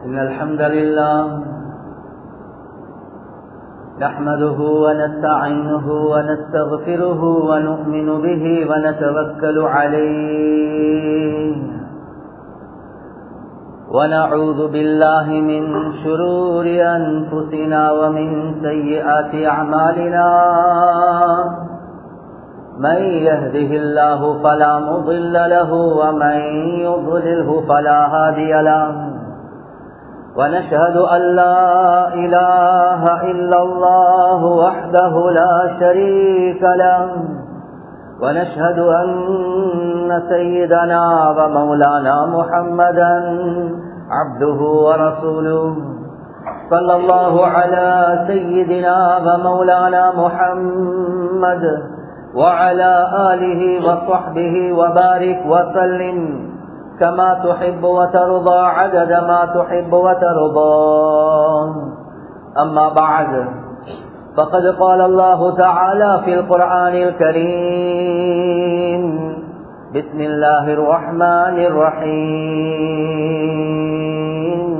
إن الحمد لله نحمده ونستعينه ونستغفره ونؤمن به ونتوكل عليه ونعوذ بالله من شرور أنفسنا ومن سيئات أعمالنا من يهده الله فلا مضل له ومن يضلله فلا هادي له ونشهد أن لا إله إلا الله وحده لا شريك له ونشهد أن سيدنا ومولانا محمدا عبده ورسوله صلى الله على سيدنا ومولانا محمد وعلى آله وصحبه وبارك وسلم كما تحب وترضى عدد ما تحب وترضى أما بعد فقد قال الله تعالى في القرآن الكريم بسم الله الرحمن الرحيم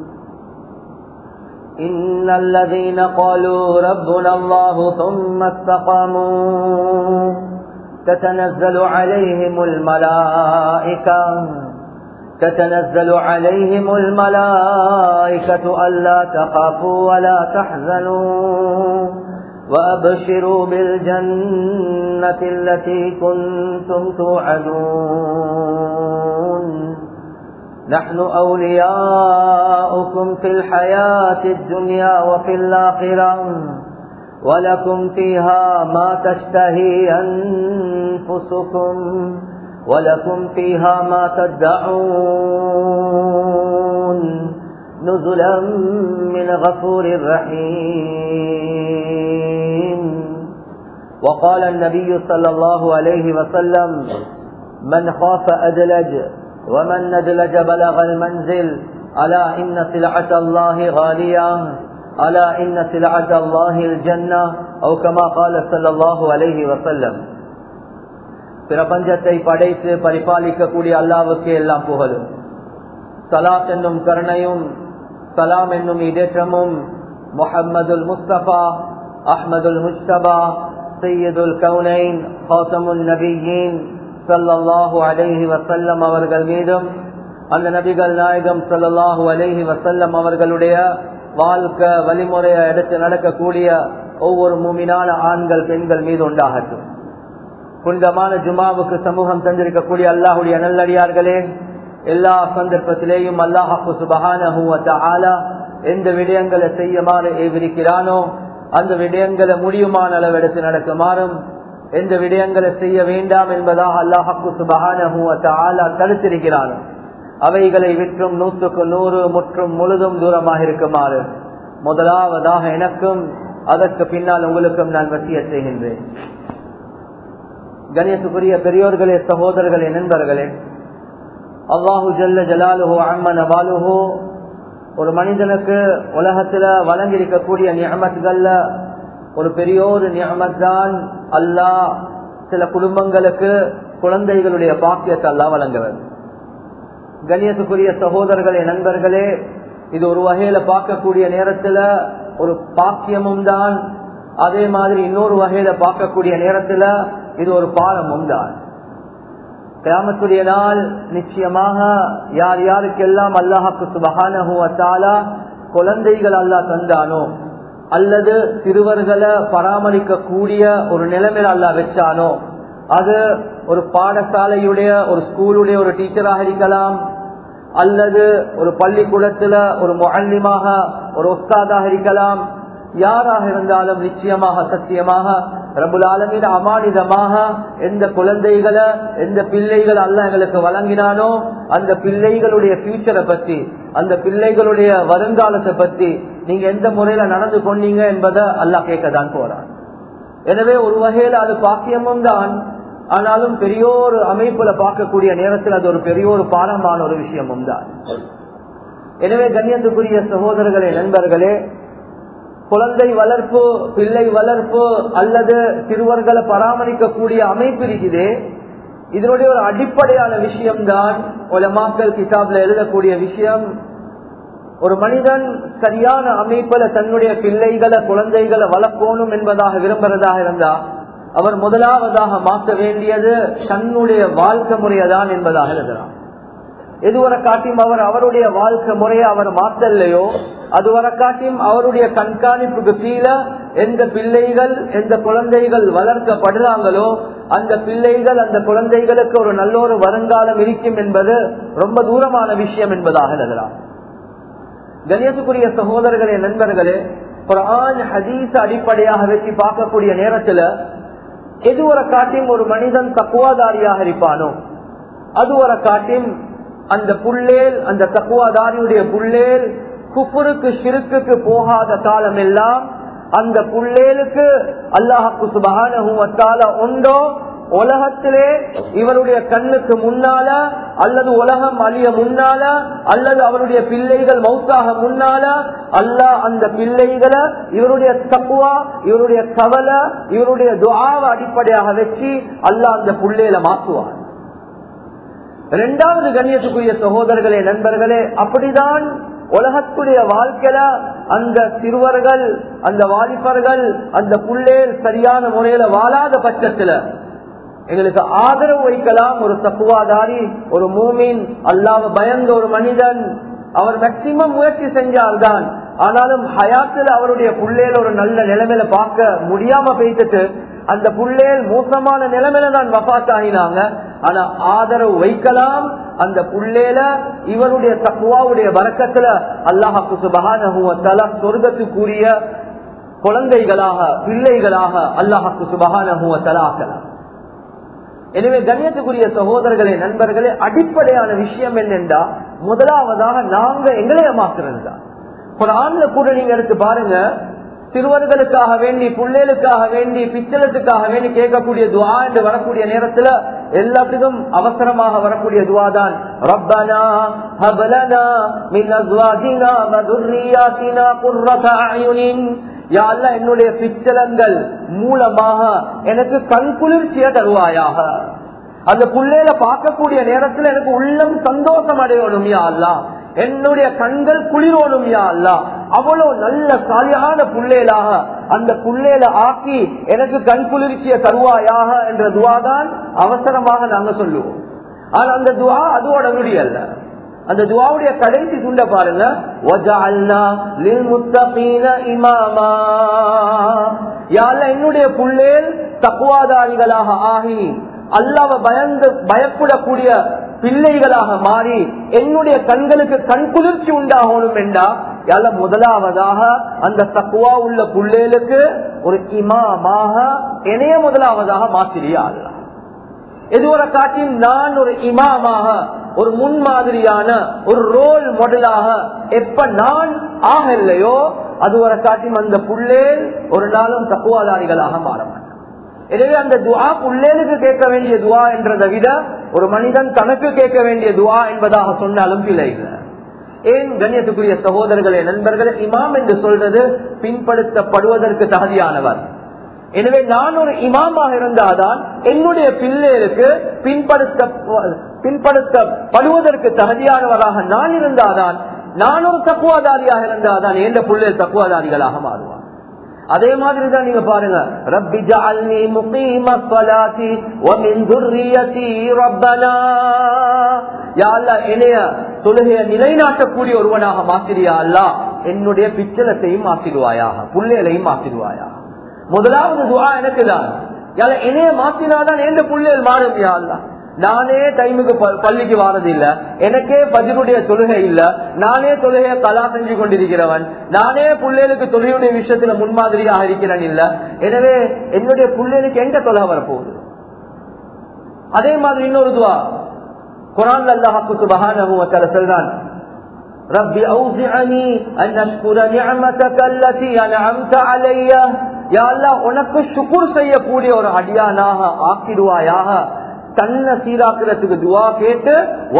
إن الذين قالوا ربنا الله ثم استقاموا تتنزل عليهم الملائكة تتنزل عليهم الملائكة ألا تخافوا ولا تحزنوا وأبشروا بالجنة التي كنتم توعدون نحن أولياؤكم في الحياة الدنيا وفي الآخرة ولكم فيها ما تشتهي أنفسكم ولكم فيها ما تدعون نزلا من غفور رحيم وقال النبي صلى الله عليه وسلم من خاف أدلج ومن ندلج بلغ المنزل ألا إن سلعة الله غالية ألا إن سلعة الله الجنة أو كما قال صلى الله عليه وسلم பிரபஞ்சத்தை படைத்து பரிபாலிக்கக்கூடிய அல்லாவுக்கு எல்லாம் புகழும் சலாத் என்னும் கருணையும் சலாம் என்னும் இடேற்றமும் முஹம்மதுல் முஸ்தபா அஹ்மதுல் முஸ்தபா சையதுல் கவுனைன் ஹாசமுல் நபியின் சல்லாஹூ அலைஹி வசல்லம் அவர்கள் மீதும் அந்த நபிகள் நாயகம் சல்லாஹூ அலைஹி வசல்லம் அவர்களுடைய வாழ்க்கை வழிமுறையை எடுத்து நடக்கக்கூடிய ஒவ்வொரு மூமினான ஆண்கள் பெண்கள் மீது உண்டாகட்டும் புனிதமான ஜுமாவுக்கு சமூகம் தந்திருக்கக்கூடிய அல்லாஹுடைய நல்லடியார்களே எல்லா சந்தர்ப்பத்திலேயும் அல்லாஹாக்கு சுபகான எந்த விடயங்களை செய்யுமாறு ஏவிருக்கிறானோ அந்த விடயங்களை முடியுமான அளவெடுத்து நடக்குமாறும் எந்த விடயங்களை செய்ய வேண்டாம் என்பதாக அல்லாஹாக்கு சுபகான தடுத்திருக்கிறானோ அவைகளை விற்றும் நூற்றுக்கு நூறு முற்றும் முழுதும் தூரமாக இருக்குமாறு முதலாவதாக எனக்கும் அதற்கு பின்னால் உங்களுக்கும் நான் வசிய செய்கின்றேன் கணேசுக்குரிய பெரியோர்களே சகோதரர்களே நண்பர்களே அல்லாஹு ஜல்ல ஜலாலுஹோ அம்மன வாலுஹோ ஒரு மனிதனுக்கு உலகத்துல வழங்கியிருக்கக்கூடிய நியமத்துகள்ல ஒரு பெரியோரு நியமத் தான் அல்லாஹ் சில குடும்பங்களுக்கு குழந்தைகளுடைய பாக்கியத்தை அல்லா வழங்குவது கண்ணியத்துக்குரிய சகோதரர்களே நண்பர்களே இது ஒரு வகையில பார்க்கக்கூடிய நேரத்துல ஒரு பாக்கியமும் தான் அதே மாதிரி இன்னொரு வகையில பார்க்கக்கூடிய நேரத்துல இது ஒரு பாலமும் தான் கிராமத்துடைய நாள் நிச்சயமாக யார் யாருக்கெல்லாம் அல்லாஹாக்கு சுபகானா குழந்தைகள் அல்லா தந்தானோ அல்லது சிறுவர்களை பராமரிக்க கூடிய ஒரு நிலைமையில அல்லா வச்சானோ அது ஒரு பாடசாலையுடைய ஒரு ஸ்கூலுடைய ஒரு டீச்சராக இருக்கலாம் அல்லது ஒரு பள்ளிக்கூடத்துல ஒரு முகல்லிமாக ஒரு ஒஸ்தாதாக இருக்கலாம் யாராக இருந்தாலும் நிச்சயமாக சத்தியமாக ரபுல் ஆலமின் அமானிதமாக எந்த குழந்தைகளை எந்த பிள்ளைகள் அல்ல எங்களுக்கு வழங்கினானோ அந்த பிள்ளைகளுடைய ஃபியூச்சரை பத்தி அந்த பிள்ளைகளுடைய வருங்காலத்தை பத்தி நீங்க எந்த முறையில நடந்து கொண்டீங்க என்பதை அல்லா கேட்கதான் போறான் எனவே ஒரு வகையில அது பாக்கியமும் தான் ஆனாலும் பெரியோரு அமைப்புல பார்க்கக்கூடிய நேரத்தில் அது ஒரு பெரிய ஒரு பாலமான ஒரு விஷயமும் தான் எனவே கண்ணியத்துக்குரிய சகோதரர்களே நண்பர்களே குழந்தை வளர்ப்பு பிள்ளை வளர்ப்பு அல்லது சிறுவர்களை பராமரிக்கக்கூடிய அமைப்பு இருக்குது இதனுடைய ஒரு அடிப்படையான விஷயம்தான் உலமாக்கல் கிதாப்ல எழுதக்கூடிய விஷயம் ஒரு மனிதன் சரியான அமைப்புல தன்னுடைய பிள்ளைகளை குழந்தைகளை வளர்க்கணும் என்பதாக விரும்புறதாக இருந்தா அவர் முதலாவதாக மாற்ற வேண்டியது தன்னுடைய வாழ்க்கை முறையதான் என்பதாக எழுதுறான் எதுவரை காட்டியும் அவர் அவருடைய வாழ்க்கை முறையை அவர் மாற்றலையோ அதுவரை காட்டியும் அவருடைய கண்காணிப்புக்கு கீழே எந்த பிள்ளைகள் எந்த குழந்தைகள் வளர்க்கப்படுறாங்களோ அந்த பிள்ளைகள் அந்த குழந்தைகளுக்கு ஒரு நல்ல ஒரு வருங்காலம் இருக்கும் என்பது ரொம்ப தூரமான விஷயம் என்பதாக எழுதலாம் கணேசுக்குரிய சகோதரர்களே நண்பர்களே குரான் ஹதீஸ் அடிப்படையாக வச்சு பார்க்கக்கூடிய நேரத்துல எதுவரை காட்டியும் ஒரு மனிதன் தக்குவாதாரியாக இருப்பானோ அதுவரை காட்டியும் அந்த புள்ளேல் அந்த தக்குவாதாரியுடைய புள்ளேல் குப்புருக்கு சிறுக்குக்கு போகாத காலம் எல்லாம் அந்த புள்ளேலுக்கு அல்லாஹுக்கு சுபகான உண்டோ உலகத்திலே இவருடைய கண்ணுக்கு முன்னால அல்லது உலகம் அழிய முன்னால அல்லது அவருடைய பிள்ளைகள் மௌத்தாக முன்னால அல்லாஹ் அந்த பிள்ளைகளை இவருடைய தப்புவா இவருடைய கவலை இவருடைய துவாவை அடிப்படையாக வச்சு அல்லாஹ் அந்த புள்ளையில மாற்றுவார் இரண்டாவது கண்ணியத்துக்குரிய சகோதரர்களே நண்பர்களே அப்படிதான் உலகத்துடைய வாழ்க்கையில அந்த சிறுவர்கள் அந்த வாலிபர்கள் அந்த புள்ளேல் சரியான முறையில வாழாத பட்சத்துல எங்களுக்கு ஆதரவு வைக்கலாம் ஒரு தப்புவாதாரி ஒரு மூமின் அல்லாம பயந்த ஒரு மனிதன் அவர் மேக்சிமம் முயற்சி செஞ்சால்தான் ஆனாலும் ஹயாத்துல அவருடைய புள்ளேல் ஒரு நல்ல நிலைமையில பார்க்க முடியாம போயிட்டு அந்த புள்ளேல் மோசமான நிலைமையில தான் வபாத் ஆகினாங்க ஆனா ஆதரவு வைக்கலாம் அந்த புள்ளேல இவருடைய தக்குவாவுடைய வரக்கத்துல அல்லாஹாக்கு சுபகான சொர்க்கத்துக்குரிய குழந்தைகளாக பிள்ளைகளாக அல்லாஹாக்கு சுபகான ஆக்கலாம் எனவே கண்ணியத்துக்குரிய சகோதரர்களே நண்பர்களே அடிப்படையான விஷயம் என்னென்றா முதலாவதாக நாங்க எங்களைய மாத்துறது தான் ஒரு ஆண்ல கூட நீங்க எடுத்து பாருங்க சிறுவர்களுக்காக வேண்டி புள்ளேலுக்காக வேண்டி பிச்சலத்துக்காக வேண்டி கேட்கக்கூடிய துவா என்று வரக்கூடிய நேரத்துல எல்லாத்துக்கும் அவசரமாக வரக்கூடிய துவா தான் ரப்பனா ஹபலனா மின் அஸ்வாஜினா வதுர்ரியாத்தினா குர்ரத அயுனின் யாழ்ல என்னுடைய பிச்சலங்கள் மூலமாக எனக்கு கண் குளிர்ச்சிய தருவாயாக அந்த புள்ளையில பார்க்கக்கூடிய நேரத்தில் எனக்கு உள்ளம் சந்தோஷம் அடையணும் யா அல்லா என்னுடைய கண்கள் குளிரோடும் யா அல்லா அவ்வளவு நல்ல சாலியான புள்ளேலாக அந்த புள்ளேல ஆக்கி எனக்கு கண் குளிர்ச்சிய தருவாயாக என்ற துவாதான் அவசரமாக நாங்க சொல்லுவோம் ஆனா அந்த துவா அதோட முடியல்ல அந்த துவாவுடைய கடைசி துண்ட பாருங்க என்னுடைய புள்ளேல் தக்குவாதாரிகளாக ஆகி அல்லாவ பயந்து பயப்படக்கூடிய பிள்ளைகளாக மாறி என்னுடைய கண்களுக்கு கண் குளிர்ச்சி உண்டாகணும் என்றா யால முதலாவதாக அந்த தக்குவா உள்ள புள்ளேலுக்கு ஒரு இமாமாக இணைய முதலாவதாக மாத்திரியா அல்ல எதுவரை காட்டியும் நான் ஒரு இமாமாக ஒரு முன்மாதிரியான ஒரு ரோல் மாடலாக எப்ப நான் ஆக இல்லையோ அதுவரை காட்டியும் அந்த புள்ளேல் ஒரு நாளும் தக்குவாதாரிகளாக மாற எனவே அந்த துவா புள்ளேலுக்கு கேட்க வேண்டிய துவா என்றதை விட ஒரு மனிதன் தனக்கு கேட்க வேண்டிய துவா என்பதாக சொன்னாலும் பிழை இல்லை ஏன் கண்ணியத்துக்குரிய சகோதரர்களே நண்பர்களே இமாம் என்று சொல்றது பின்படுத்தப்படுவதற்கு தகுதியானவர் எனவே நான் ஒரு இமாமாக இருந்தால்தான் என்னுடைய பிள்ளைகளுக்கு பின்படுத்த பின்படுத்தப்படுவதற்கு தகுதியானவராக நான் இருந்தால்தான் நான் ஒரு தக்குவாதாரியாக இருந்தால்தான் எந்த பிள்ளைகள் தக்குவாதாரிகளாக மாறுவார் அதே மாதிரி தான் நீங்க பாருங்க ரப்பி ஜஅல்னி முகீமஸ் ஸலாத்தி வ மின் ذُرِّيَّتِي ரப்பனா யா அல்லாஹ் என்னைய தொழுகையை நிலைநாட்டக்கூடிய ஒருவனாக மாத்திரியா அல்லாஹ் என்னுடைய பிச்சலத்தையும் மாத்திடுவாயாக புள்ளைகளையும் மாத்திடுவாயாக முதலாவது துவா எனக்கு தான் என்னைய மாத்தினாதான் எந்த புள்ளைகள் மாறும் யா அல்லாஹ் நானே டைமுக்கு பள்ளிக்கு வாரது இல்ல எனக்கே பஜருடைய தொழுகை இல்ல நானே தொழுகையை கலா செஞ்சு கொண்டிருக்கிறவன் நானே பிள்ளைகளுக்கு தொழுகையுடைய விஷயத்துல முன்மாதிரியாக இருக்கிறேன் இல்ல எனவே என்னுடைய பிள்ளைகளுக்கு எங்க தொலை வரப்போகுது அதே மாதிரி இன்னொரு துவா குரான் அல்லாஹாக்கு சுபஹான சொல்றான் ربي أوزعني أن أشكر نعمتك التي أنعمت علي يا الله உனக்கு சுக்குர் செய்யக்கூடிய ஒரு அடியானாக ஆக்கிடுவாயாக தன்னை சீராக்கிறதுக்கு துவா கேட்டு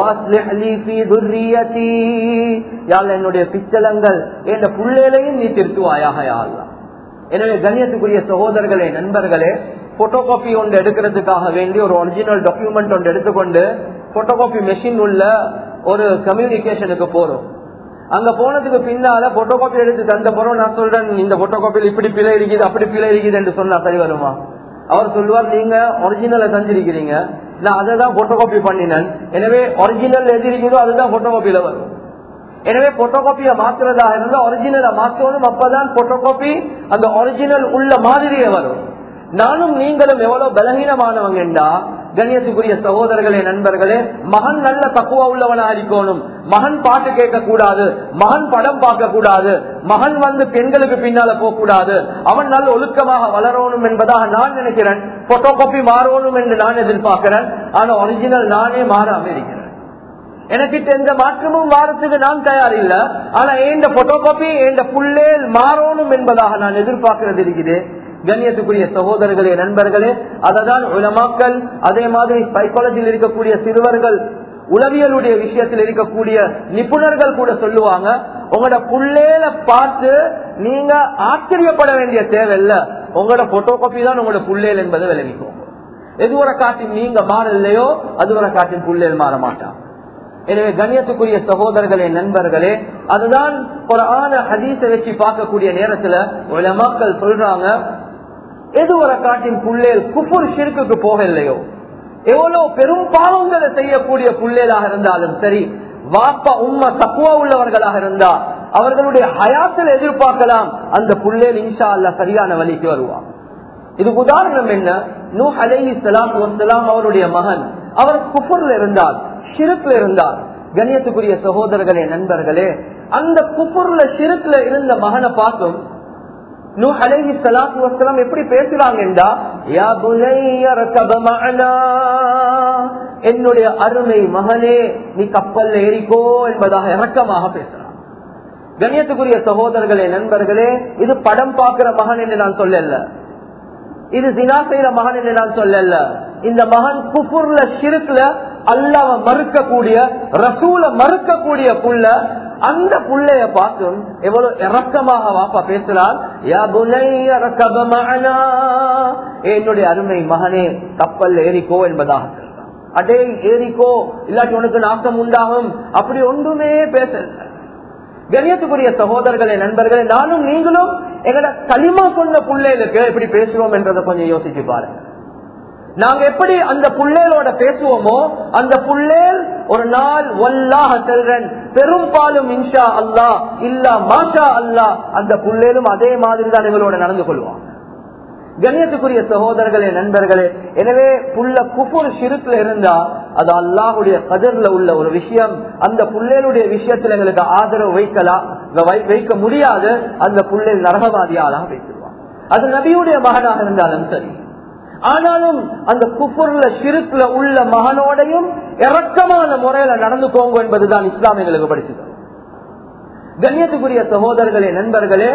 என்னுடைய பிச்சலங்கள் என்ற புள்ளையிலையும் நீ திருத்துவாயாக யாழ்லாம் எனவே கண்ணியத்துக்குரிய சகோதரர்களே நண்பர்களே போட்டோ காப்பி ஒன்று எடுக்கிறதுக்காக வேண்டி ஒரு ஒரிஜினல் டாக்குமெண்ட் ஒன்று எடுத்துக்கொண்டு போட்டோ காப்பி மெஷின் உள்ள ஒரு கம்யூனிகேஷனுக்கு போறோம் அங்க போனதுக்கு பின்னால போட்டோ காப்பி எடுத்து தந்த பிறகு நான் சொல்றேன் இந்த போட்டோ காப்பியில் இப்படி பிழை இருக்குது அப்படி பிழை இருக்குது என்று சொன்னா சரி வருமா அவர் சொல்லுவார் நீங்க ஒரிஜினலை தந்திருக்கிறீங்க நான் அதை தான் போட்டோ காப்பி பண்ணினேன் எனவே ஒரிஜினல் எது இருக்குதோ அதுதான் போட்டோ காப்பியில வரும் எனவே போட்டோ காப்பிய மாத்துறதா இருந்தா ஒரிஜினலை மாற்றணும் அப்பதான் போட்டோ காப்பி அந்த ஒரிஜினல் உள்ள மாதிரியே வரும் நானும் நீங்களும் எவ்வளவு பலகீனமானவங்கண்டா கண்ணியத்துக்குரிய சகோதரர்களே நண்பர்களே மகன் நல்ல தக்குவா உள்ளவனா இருக்கணும் மகன் பாட்டு கேட்க கூடாது மகன் படம் பார்க்க கூடாது மகன் வந்து பெண்களுக்கு பின்னால போக கூடாது அவன் நல்ல ஒழுக்கமாக வளரணும் என்பதாக நான் நினைக்கிறேன் போட்டோ காப்பி மாறணும் என்று நான் எதிர்பார்க்கிறேன் ஆனா ஒரிஜினல் நானே மாறாம இருக்கிறேன் எனக்கிட்ட எந்த மாற்றமும் வாரத்துக்கு நான் தயார் இல்ல ஆனா ஏண்ட போட்டோ காப்பி ஏண்ட புள்ளேல் மாறணும் என்பதாக நான் எதிர்பார்க்கிறது இருக்குது கண்ணியத்துக்குரிய சகோதரர்களே நண்பர்களே அததான் உலமாக்கல் அதே மாதிரி சைக்காலஜியில் இருக்கக்கூடிய சிறுவர்கள் உளவியலுடைய விஷயத்தில் இருக்கக்கூடிய நிபுணர்கள் கூட சொல்லுவாங்க உங்களோட புள்ளேல பார்த்து நீங்க ஆச்சரியப்பட வேண்டிய தேவையில்ல உங்களோட போட்டோ காப்பி தான் உங்களோட புள்ளேல் என்பதை விளங்கிக்கும் எது ஒரு காட்டின் நீங்க மாறலையோ அது ஒரு காட்டின் புள்ளேல் மாற மாட்டான் எனவே கண்ணியத்துக்குரிய சகோதரர்களே நண்பர்களே அதுதான் ஒரு ஆன ஹதீச வச்சு பார்க்கக்கூடிய நேரத்துல உலமாக்கள் சொல்றாங்க எது ஒரு காட்டின் புள்ளேல் குஃபுர் ஷிர்குக்கு போகலையோ எவ்வளவு பெரும் பாவங்களை செய்யக்கூடிய புள்ளேலாக இருந்தாலும் சரி வாப்பா உண்மை தக்குவா உள்ளவர்களாக இருந்தா அவர்களுடைய ஹயாத்தில் எதிர்பார்க்கலாம் அந்த புள்ளேல் இன்ஷா அல்ல சரியான வழிக்கு வருவான் இதுக்கு உதாரணம் என்ன நூ அலைஹி சலாத்து வசலாம் அவருடைய மகன் அவர் குஃபர்ல இருந்தார் ஷிருக்ல இருந்தார் கண்ணியத்துக்குரிய சகோதரர்களே நண்பர்களே அந்த குஃபுர்ல ஷிருக்ல இருந்த மகனை பார்த்தும் நூ அலைஹி சலாத்து வசலாம் எப்படி பேசுறாங்கன்றா யா புனையர் கபமனா என்னுடைய அருமை மகனே நீ கப்பல்ல ஏறிக்கோ என்பதாக இறக்கமாக பேசுறான் கண்ணியத்துக்குரிய சகோதரர்களே நண்பர்களே இது படம் பார்க்கிற மகன் என்று நான் சொல்லல இது தினா செய்யற மகன் என்று நான் சொல்லல இந்த மகன் குஃபுர்ல ஷிருக்ல அல்லாவ மறுக்கக்கூடிய ரசூல மறுக்கக்கூடிய புள்ள அந்த புள்ளைய பார்த்தும் எவ்வளவு இறக்கமாக வாப்பா பேசுறார் என்னுடைய அருமை மகனே கப்பல் ஏறிக்கோ என்பதாக அடே ஏறிக்கோ இல்லாட்டி உனக்கு நாசம் உண்டாகும் அப்படி ஒன்றுமே பேசல கணியத்துக்குரிய சகோதரர்களே நண்பர்களே நானும் நீங்களும் எங்கட களிமா சொன்ன பிள்ளைகளுக்கு எப்படி பேசுவோம் என்றதை கொஞ்சம் யோசிச்சு பாருங்க நாங்க எப்படி அந்த புள்ளேலோட பேசுவோமோ அந்த புள்ளேல் ஒரு நாள் ஒல்லாக செல்றன் பெரும்பாலும் இன்ஷா அல்லா இல்லா மாஷா அல்லா அந்த புள்ளேலும் அதே மாதிரி தான் இவங்களோட நடந்து கொள்வான் கண்ணியத்துக்குரிய சகோதரர்களே நண்பர்களே எனவே புள்ள குஃபுர் ஷிருக்குல இருந்தா அது அல்லாஹுடைய கதிர்ல உள்ள ஒரு விஷயம் அந்த புள்ளேலுடைய விஷயத்துல எங்களுக்கு ஆதரவு வைக்கலாம் வைக்க முடியாது அந்த புள்ளேல் நரகவாதியாளாக வைத்துருவான் அது நபியுடைய மகனாக இருந்தாலும் சரி ஆனாலும் அந்த குஃபுர்ல ஷிருக்குல உள்ள மகனோடையும் இறக்கமான முறையில நடந்துக்கோங்க என்பதுதான் இஸ்லாம் எங்களுக்கு படிச்சது கண்ணியத்துக்குரிய சகோதரர்களே நண்பர்களே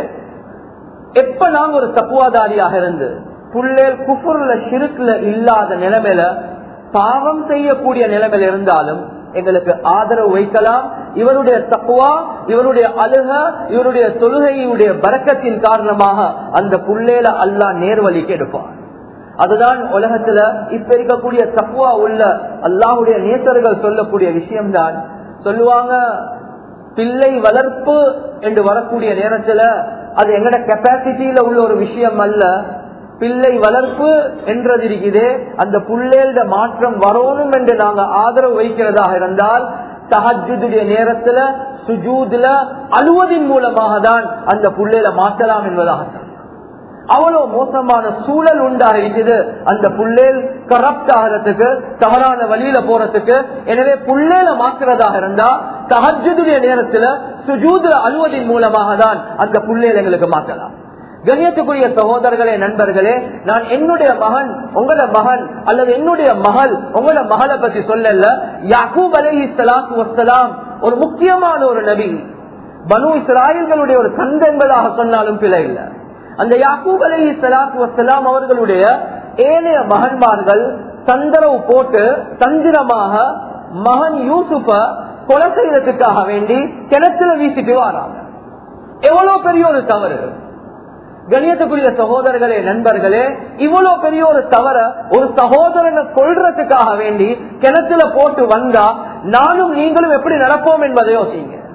எப்ப நாங்க ஒரு தப்புவாதாரியாக இருந்து புள்ளேல் குஃபுர்ல ஷிருக்குல இல்லாத நிலைமையில பாவம் செய்யக்கூடிய நிலைமையில இருந்தாலும் எங்களுக்கு ஆதரவு வைக்கலாம் இவருடைய தப்புவா இவருடைய அழுக இவருடைய தொழுகையுடைய பறக்கத்தின் காரணமாக அந்த புள்ளேல அல்லா நேர்வழிக்கு எடுப்பார் அதுதான் உலகத்துல இப்ப இருக்கக்கூடிய தப்புவா உள்ள அல்லாஹுடைய நேசர்கள் சொல்லக்கூடிய விஷயம்தான் சொல்லுவாங்க பிள்ளை வளர்ப்பு என்று வரக்கூடிய நேரத்துல அது எங்கட கெப்பாசிட்டியில உள்ள ஒரு விஷயம் அல்ல பிள்ளை வளர்ப்பு என்றது இருக்குது அந்த புள்ளேட மாற்றம் வரணும் என்று நாங்க ஆதரவு வைக்கிறதாக இருந்தால் தஹஜுடைய நேரத்துல சுஜூதுல அழுவதின் மூலமாக தான் அந்த புள்ளேல மாற்றலாம் என்பதாக அவ்வளவு மோசமான சூழல் உண்டாக இருக்குது அந்த புள்ளேல் கரப்ட் ஆகிறதுக்கு தவறான வழியில போறதுக்கு எனவே புள்ளேல மாற்றுறதாக இருந்தா தஹஜுடைய நேரத்துல சுஜூதுல அழுவதின் மூலமாக தான் அந்த புள்ளேல் எங்களுக்கு மாற்றலாம் கண்ணியத்துக்குரிய சகோதரர்களே நண்பர்களே நான் என்னுடைய மகன் உங்களோட மகன் அல்லது என்னுடைய மகள் உங்களோட மகளை பத்தி சொல்லல யாக்கூப் அலஹி சலாத்து வசலாம் ஒரு முக்கியமான ஒரு நபி பனு இஸ்ராயல்களுடைய ஒரு தந்தை என்பதாக சொன்னாலும் பிழை இல்லை அந்த யாக்கூப் அலஹி சலாத்து வசலாம் அவர்களுடைய ஏனைய மகன்மார்கள் தந்தரவு போட்டு தந்திரமாக மகன் யூசுப்ப கொலை செய்யறதுக்காக வேண்டி கிணத்துல வீசிட்டு வராங்க எவ்வளவு பெரிய ஒரு தவறு கணியத்துக்குரிய சகோதரர்களே நண்பர்களே இவ்வளவு பெரிய ஒரு தவற ஒரு சகோதரனை கொள்றதுக்காக வேண்டி கிணத்துல போட்டு வந்தா நானும் நீங்களும் எப்படி நடப்போம் என்பதை யோசிங்க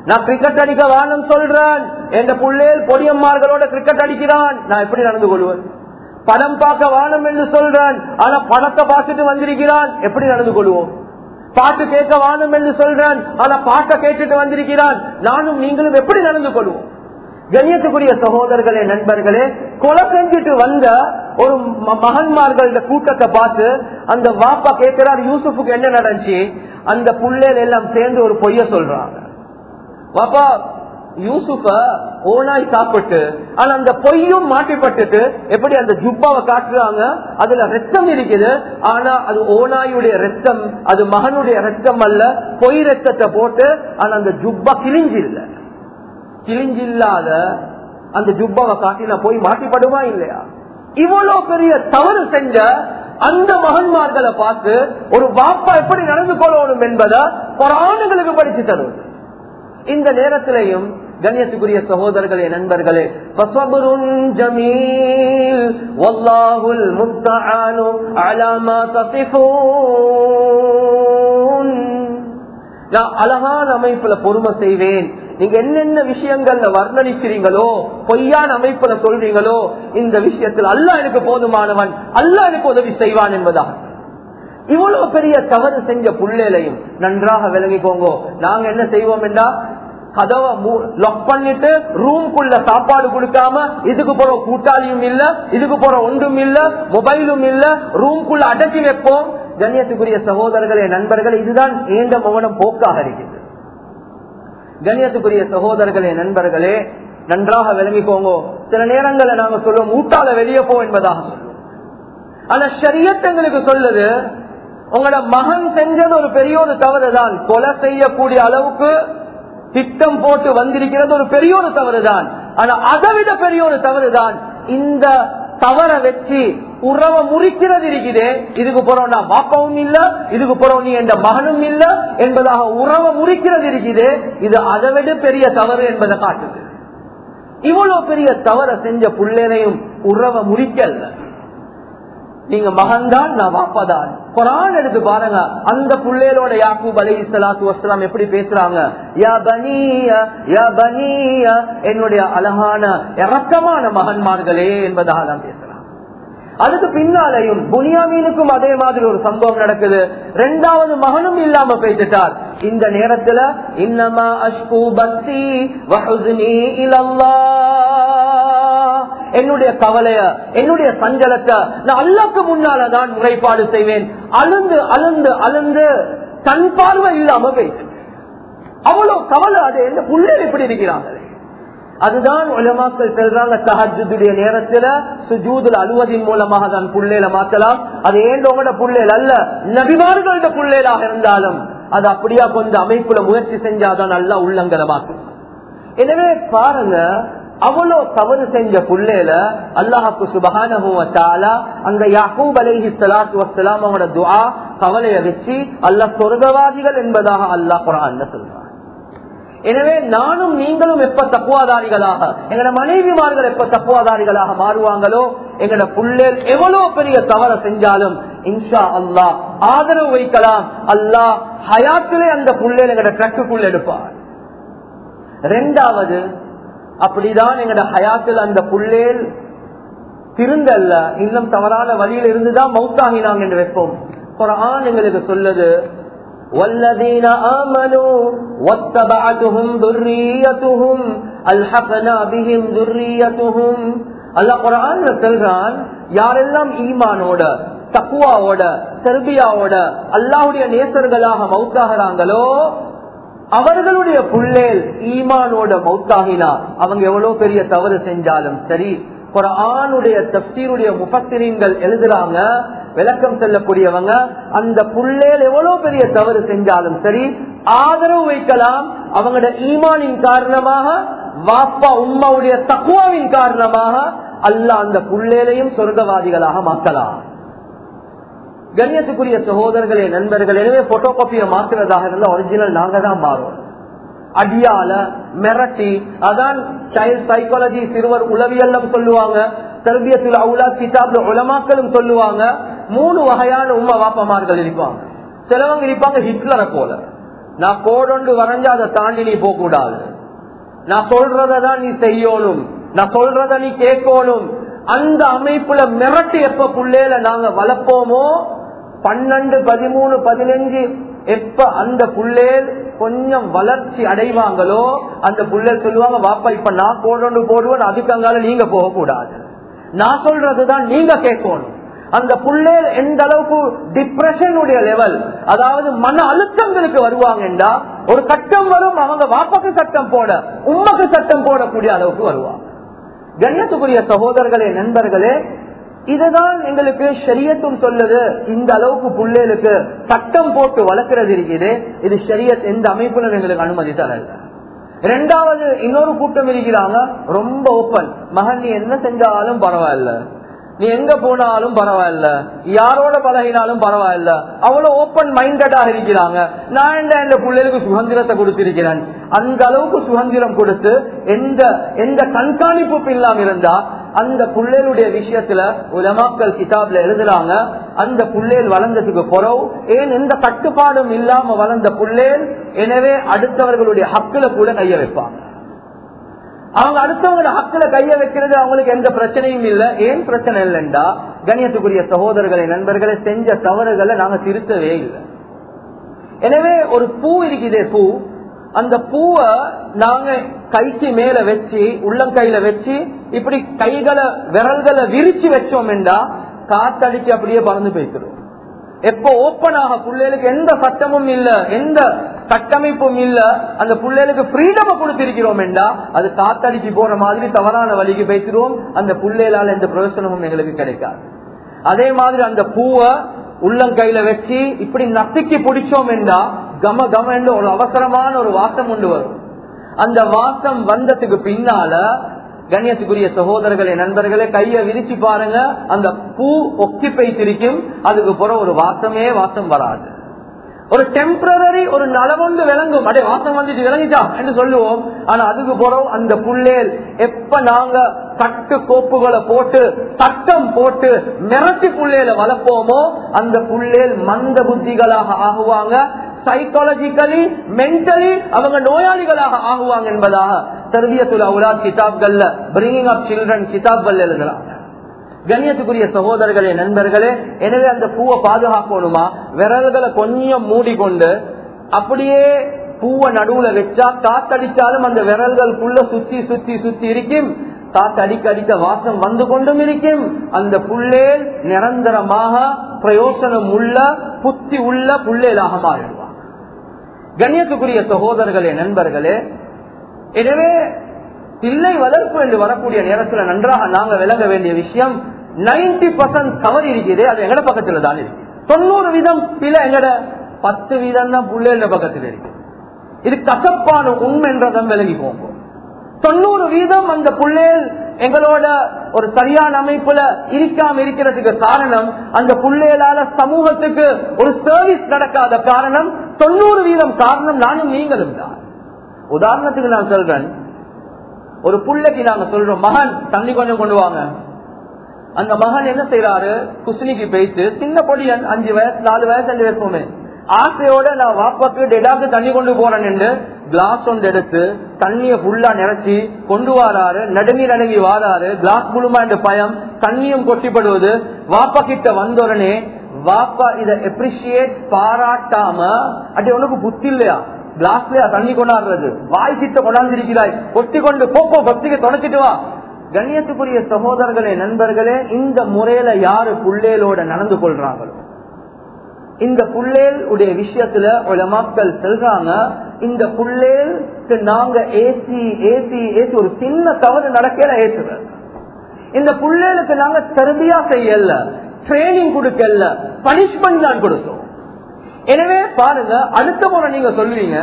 நான் கிரிக்கெட் அடிக்க வானம் சொல்றேன் என் புள்ளேல் பொடியம்மார்களோட கிரிக்கெட் அடிக்கிறான் நான் எப்படி நடந்து கொள்வேன் படம் பார்க்க வானம் என்று சொல்றேன் ஆனா படத்தை பார்த்துட்டு வந்திருக்கிறான் எப்படி நடந்து கொள்வோம் பாட்டு கேட்க வானம் என்று சொல்றேன் ஆனா பாட்டை கேட்டுட்டு வந்திருக்கிறான் நானும் நீங்களும் எப்படி நடந்து கொள்வோம் கண்ணியத்துக்குரிய சகோதரர்களே நண்பர்களே கொலை செஞ்சுட்டு வந்த ஒரு ம- மகன்மார்கள கூட்டத்தை பார்த்து அந்த வாப்பா கேட்கிறார் யூசுஃபுக்கு என்ன நடந்துச்சு அந்த புள்ளைகள் எல்லாம் சேர்ந்து ஒரு பொய்ய சொல்றாங்க வாப்பா யூசுஃப ஓனாய் சாப்பிட்டு ஆனா அந்த பொய்யும் மாட்டிப்பட்டுட்டு எப்படி அந்த ஜுப்பாவை காட்டுறாங்க அதுல ரத்தம் இருக்குது ஆனா அது ஓனாயுடைய ரத்தம் அது மகனுடைய ரத்தம் அல்ல பொய் ரத்தத்தை போட்டு ஆனா அந்த ஜுப்பா கிழிஞ்சு இல்லை கிழிஞ்சில்லாத அந்த ஜுப்பாவை காட்டி நான் போய் மாட்டிப்படுமா இல்லையா இவ்வளவு பெரிய தவறு செஞ்ச அந்த மகன்மார்களை பார்த்து ஒரு பாப்பா எப்படி நடந்து கொள்ளணும் என்பதை புறாணுகளுக்கு படிச்சு தருவது இந்த நேரத்திலையும் கண்ணியத்துக்குரிய சகோதரர்களே நண்பர்களே ஃபஸப்ருன் ஜமீல் வல்லாஹுல் முஸ்தஆனு அலா மா தஸிஃபூன் நான் அழகான அமைப்புல பொறுமை செய்வேன் நீங்க என்னென்ன விஷயங்கள்ல வர்ணனிக்கிறீங்களோ பொய்யான அமைப்புல சொல்றீங்களோ இந்த விஷயத்தில் அல்லாஹ் எனக்கு போதுமானவன் அல்லாஹ் எனக்கு உதவி செய்வான் என்பதாக இவ்வளவு பெரிய தவறு செஞ்ச புள்ளேலையும் நன்றாக விளங்கிக்கோங்க நாங்க என்ன செய்வோம் என்றா கதவை லாக் பண்ணிட்டு ரூம்குள்ள சாப்பாடு கொடுக்காம இதுக்கு போற கூட்டாளியும் இல்ல இதுக்கு போற ஒன்றும் இல்ல மொபைலும் இல்ல ரூம்குள்ள அடக்கி வைப்போம் கண்ணியத்துக்குரிய சகோதரர்களே நண்பர்களே இதுதான் ஏந்த மௌனம் போக்காக இருக்குது கண்ணியத்துக்குரிய சகோதரர்களே நண்பர்களே நன்றாக விளங்கிக்கோங்க சில நேரங்களில் நாங்க சொல்லுவோம் ஊட்டால வெளியே போ என்பதாக சொல்லுவோம் ஆனா ஷரியத் எங்களுக்கு சொல்லுது உங்களோட மகன் செஞ்சது ஒரு பெரிய ஒரு தவறு தான் கொலை செய்யக்கூடிய அளவுக்கு திட்டம் போட்டு வந்திருக்கிறது ஒரு பெரிய ஒரு தவறு தான் ஆனா அதை விட பெரிய ஒரு தவறு தான் இந்த தவற வச்சு உறவை முறிக்கிறது இருக்குதே இதுக்கு போறோம் நான் பாப்பாவும் இல்ல இதுக்கு போறோம் நீ என்ற மகனும் இல்ல என்பதாக உறவை முறிக்கிறது இருக்குது இது அதை விட பெரிய தவறு என்பதை காட்டுது இவ்வளவு பெரிய தவற செஞ்ச புள்ளனையும் உறவை முறிக்கல நீங்க மகன்தான் நான் வாப்பதான் குரான் எடுத்து பாருங்க அந்த புள்ளையோட யாக்கூப் அலி சலாத்து வசலாம் எப்படி பேசுறாங்க யா பனிய யா பனிய என்னுடைய அழகான இறக்கமான மகன்மார்களே என்பதாக தான் பேசுறாங்க அதுக்கு பின்னாலையும் புனியாமீனுக்கும் அதே மாதிரி ஒரு சம்பவம் நடக்குது ரெண்டாவது மகனும் இல்லாம போயிட்டார் இந்த நேரத்துல இன்னமா அஷ்கு பக்தி வஹுஸ்னி இலல்லாஹ் என்னுடைய கவலைய என்னுடைய சஞ்சலத்தை நான் அல்லாக்கு முன்னாலதான் முறைப்பாடு செய்வேன் அழுந்து அழுந்து அழுந்து கண் பார்வை இல்லாம போயிட்டு அவ்வளவு கவலை அது என்ன புள்ளல் எப்படி இருக்கிறாங்களே அதுதான் உலமாக்கள் செல்றாங்க தஹஜுடைய நேரத்துல சுஜூதுல அழுவதின் மூலமாக தான் புள்ளேல மாத்தலாம் அது ஏண்டவங்களோட புள்ளேல் அல்ல நபிமார்களோட புள்ளேலாக இருந்தாலும் அது அப்படியா கொஞ்சம் அமைப்புல முயற்சி செஞ்சாதான் நல்லா உள்ளங்களை மாற்றும் எனவே பாருங்க அவ்வளவு தவறு செஞ்ச புள்ளேல அல்லாஹாக்கு சுபகான அந்த யாக்கூப் அலைஹி சலாத்து வசலாம் அவனோட துவா கவலையை வச்சு அல்ல சொர்க்கவாதிகள் என்பதாக அல்லாஹ் குரான் சொல்றான் எனவே நானும் நீங்களும் எப்ப தப்புவாதாரிகளாக எங்கட மனைவிமார்கள் எப்ப தப்புவாதாரிகளாக மாறுவாங்களோ எங்கட புள்ளேல் எவ்வளவு பெரிய தவற செஞ்சாலும் இன்ஷா அல்லாஹ் ஆதரவு வைக்கலாம் அல்லாஹ் ஹயாத்திலே அந்த புள்ளேல் எங்கட ட்ரக்குக்குள் எடுப்பார் ரெண்டாவது அப்படிதான் எங்கட ஹயாத்தில் அந்த புள்ளேல் திருந்தல்ல இன்னும் தவறான வழியில் இருந்துதான் மௌத்தாகினாங்க என்று வைப்போம் குரான் எங்களுக்கு சொல்லுது والذين آمنوا واتبعتهم ذريتهم ألحقنا بهم ذريتهم அல்லாஹ் குரான்ல சொல்றான் யாரெல்லாம் ஈமானோட தக்குவாவோட செர்பியாவோட அல்லாஹுடைய நேசர்களாக மௌத்தாகிறாங்களோ அவர்களுடைய புள்ளேல் ஈமானோட மௌத்தாகினா அவங்க எவ்வளவு பெரிய தவறு செஞ்சாலும் சரி குரானுடைய தப்சீருடைய முபத்திரீன்கள் எழுதுறாங்க விளக்கம் செல்லக்கூடியவங்க அந்த புள்ளேல் எவ்வளவு பெரிய தவறு செஞ்சாலும் சரி ஆதரவு வைக்கலாம் அவங்களோட ஈமானின் காரணமாக வாப்பா உம்மாவுடைய தக்குவாவின் காரணமாக அல்ல அந்த புள்ளேலையும் சொர்க்கவாதிகளாக மாற்றலாம் கண்ணியத்துக்குரிய சகோதரர்களே நண்பர்கள் எனவே போட்டோ காப்பியை மாற்றுறதாக இருந்தால் ஒரிஜினல் நாங்க தான் மாறுவோம் அடியால மிரட்டி அதான் சைல்ட் சைக்காலஜி சிறுவர் உளவியல்லம் சொல்லுவாங்க தர்பியத்தில் அவுலா கிதாப்ல உலமாக்களும் சொல்லுவாங்க மூணு வகையான உம்மா வாப்பமார்கள் இருப்பாங்க சிலவங்க இருப்பாங்க ஹிட்லரை போல நான் கோடொண்டு வரைஞ்சா அதை தாண்டி நீ போக கூடாது நான் சொல்றதான் நீ செய்யணும் நான் சொல்றத நீ கேட்கணும் அந்த அமைப்புல மிரட்டி எப்ப புள்ளையில நாங்க வளர்ப்போமோ பன்னெண்டு பதிமூணு பதினஞ்சு எப்ப அந்த புள்ளேல் கொஞ்சம் வளர்ச்சி அடைவாங்களோ அந்த புள்ளேல் சொல்லுவாங்க வாப்பா இப்ப நான் போடணும் போடுவேன் அதுக்கு அங்கால நீங்க போக கூடாது நான் சொல்றதுதான் நீங்க கேட்கணும் அந்த புள்ளேல் எந்த அளவுக்கு டிப்ரெஷனுடைய லெவல் அதாவது மன அழுத்தங்களுக்கு வருவாங்கன்றா ஒரு கட்டம் வரும் அவங்க வாப்பாக்கு சட்டம் போட உண்மைக்கு சட்டம் போடக்கூடிய அளவுக்கு வருவாங்க கண்ணியத்துக்குரிய சகோதரர்களே நண்பர்களே இதுதான் எங்களுக்கு ஷரியத்தும் சொல்லுது இந்த அளவுக்கு புள்ளேலுக்கு சட்டம் போட்டு வளர்க்கிறது இருக்குது இது ஷரியத் எந்த அமைப்புல எங்களுக்கு அனுமதி தரல ரெண்டாவது இன்னொரு கூட்டம் இருக்கிறாங்க ரொம்ப ஓப்பன் மகன் நீ என்ன செஞ்சாலும் பரவாயில்ல நீ எங்க போனாலும் பரவாயில்ல யாரோட பழகினாலும் பரவாயில்ல அவ்வளவு ஓப்பன் மைண்டடாக இருக்கிறாங்க நான் என்ன இந்த பிள்ளைகளுக்கு சுதந்திரத்தை கொடுத்திருக்கிறேன் அந்த அளவுக்கு சுதந்திரம் கொடுத்து எந்த எந்த கண்காணிப்பும் இல்லாம இருந்தா அந்த பிள்ளைகளுடைய விஷயத்துல உலமாக்கள் கிதாப்ல எழுதுறாங்க அந்த புள்ளேல் வளர்ந்ததுக்கு பிறகு ஏன் எந்த கட்டுப்பாடும் இல்லாம வளர்ந்த புள்ளேல் எனவே அடுத்தவர்களுடைய ஹக்குல கூட கைய வைப்பாங்க அவங்க அடுத்தவங்களோட ஹக்குல கைய வைக்கிறது அவங்களுக்கு எந்த பிரச்சனையும் இல்ல ஏன் பிரச்சனை இல்லைண்டா கணியத்துக்குரிய சகோதரர்களை நண்பர்களை செஞ்ச தவறுகளை நாங்க திருத்தவே இல்லை எனவே ஒரு பூ இருக்குதே பூ அந்த பூவை நாங்க கைக்கு மேல வச்சு உள்ளங்கையில வச்சு இப்படி கைகளை விரல்களை விரிச்சு வச்சோம் என்றா காத்தடிச்சு அப்படியே பறந்து போய்க்கிறோம் எப்போ ஓப்பன் ஆக பிள்ளைகளுக்கு எந்த சட்டமும் இல்ல எந்த கட்டமைப்பும் இல்ல அந்த பிள்ளைகளுக்கு ஃப்ரீடம கொடுத்திருக்கிறோம் என்றா அது காத்தடிச்சு போற மாதிரி தவறான வழிக்கு பேசிடுவோம் அந்த பிள்ளைகளால எந்த பிரயோசனமும் எங்களுக்கு கிடைக்காது அதே மாதிரி அந்த பூவை உள்ளங்கையில வச்சு இப்படி நசுக்கி பிடிச்சோம் என்றா கம கம என்று ஒரு அவசரமான ஒரு வாசம் கொண்டு வரும் அந்த வாசம் வந்ததுக்கு பின்னால கண்ணியத்துக்குரிய சகோதரர்களே நண்பர்களே கைய விரிச்சு பாருங்க அந்த பூ ஒக்கி பைத்திருக்கும் அதுக்கு பிறகு ஒரு வாசமே வாசம் வராது ஒரு டெம்பரரி ஒரு நலவொண்டு விளங்கும் அடே வாசம் வந்துட்டு விளங்கிட்டா என்று சொல்லுவோம் ஆனா அதுக்கு பிறகு அந்த புள்ளேல் எப்ப நாங்க தட்டு கோப்புகளை போட்டு சட்டம் போட்டு மிரட்டி புள்ளேல வளர்ப்போமோ அந்த புள்ளேல் மந்த புத்திகளாக ஆகுவாங்க சைக்காலஜிக்கலி மென்டலி அவங்க நோயாளிகளாக ஆகுவாங்க என்பதாக தர்பியத்துல அவுலாத் கிதாப்கள்ல பிரிங்கிங் அப் சில்ட்ரன் கிதாப்கள் எழுதுறாங்க கண்ணியத்துக்குரிய சகோதரர்களே நண்பர்களே எனவே அந்த பூவை பாதுகாக்கணுமா விரல்களை கொஞ்சம் மூடிக்கொண்டு அப்படியே பூவை நடுவுல வச்சா காத்தடிச்சாலும் அந்த விரல்களுக்குள்ள சுத்தி சுத்தி சுத்தி இருக்கும் காத்து அடிக்க அடிக்க வாசம் வந்து கொண்டும் இருக்கும் அந்த புள்ளேல் நிரந்தரமாக பிரயோசனம் உள்ள புத்தி உள்ள புள்ளேலாக மாறிடுவார் கண்ணியத்துக்குரிய சகோதரர்களே நண்பர்களே எனவே பிள்ளை வளர்ப்பு என்று வரக்கூடிய நேரத்தில் நன்றாக நாங்க விளங்க வேண்டிய விஷயம் நைன்டி பர்சன்ட் கவர் இருக்குது அது எங்கட பக்கத்துல தான் இருக்கு தொண்ணூறு வீதம் பிள்ளை எங்கட பத்து வீதம் தான் பிள்ளைகள பக்கத்தில் இருக்கு இது கசப்பான உண்மை என்றதான் விலகி போகும் தொண்ணூறு வீதம் அந்த புள்ளேல் எங்களோட ஒரு சரியான அமைப்புல இருக்காம இருக்கிறதுக்கு காரணம் அந்த புள்ளேலால சமூகத்துக்கு ஒரு சர்வீஸ் நடக்காத காரணம் தொண்ணூறு வீதம் காரணம் நானும் நீங்களும் தான் உதாரணத்துக்கு நான் சொல்றேன் ஒரு புள்ளைக்கு நாங்க சொல்றோம் மகன் தண்ணி கொஞ்சம் கொண்டு வாங்க அந்த மகன் என்ன செய்யறாரு குசினிக்கு போயிட்டு சின்ன பொடியன் அஞ்சு வயசு நாலு வயசு அஞ்சு வயசுமே ஆசையோட நான் வாப்பாக்கு டெடாக்கு தண்ணி கொண்டு போறேன் என்று கிளாஸ் ஒன்று எடுத்து தண்ணிய ஃபுல்லா நினைச்சி கொண்டு வராரு நடுங்கி நடுங்கி வாராரு கிளாஸ் முழுமா என்று பயம் தண்ணியும் கொட்டிப்படுவது வாப்பா கிட்ட வந்த உடனே வாப்பா இதை எப்ரிசியேட் பாராட்டாம அப்படி உனக்கு புத்தி இல்லையா கிளாஸ்லயா தண்ணி கொண்டாடுறது வாய் கிட்ட கொண்டாந்துருக்கிறாய் கொட்டி கொண்டு போப்போ பக்திக்கு தொடச்சிட்டு வா கண்ணியத்துக்குரிய சகோதரர்களே நண்பர்களே இந்த முறையில யாரு புள்ளேலோட நடந்து கொள்றாங்களோ இந்த புள்ளேல் உடைய விஷயத்துல மக்கள் சொல்றாங்க இந்த புள்ளேலுக்கு நாங்க ஏசி ஏசி ஏசி ஒரு சின்ன தவறு நடக்கல ஏசுற இந்த புள்ளேலுக்கு நாங்க தருமையா செய்யல ட்ரைனிங் கொடுக்கல பனிஷ்மெண்ட் தான் கொடுத்தோம் எனவே பாருங்க அடுத்த முறை நீங்க சொல்லுவீங்க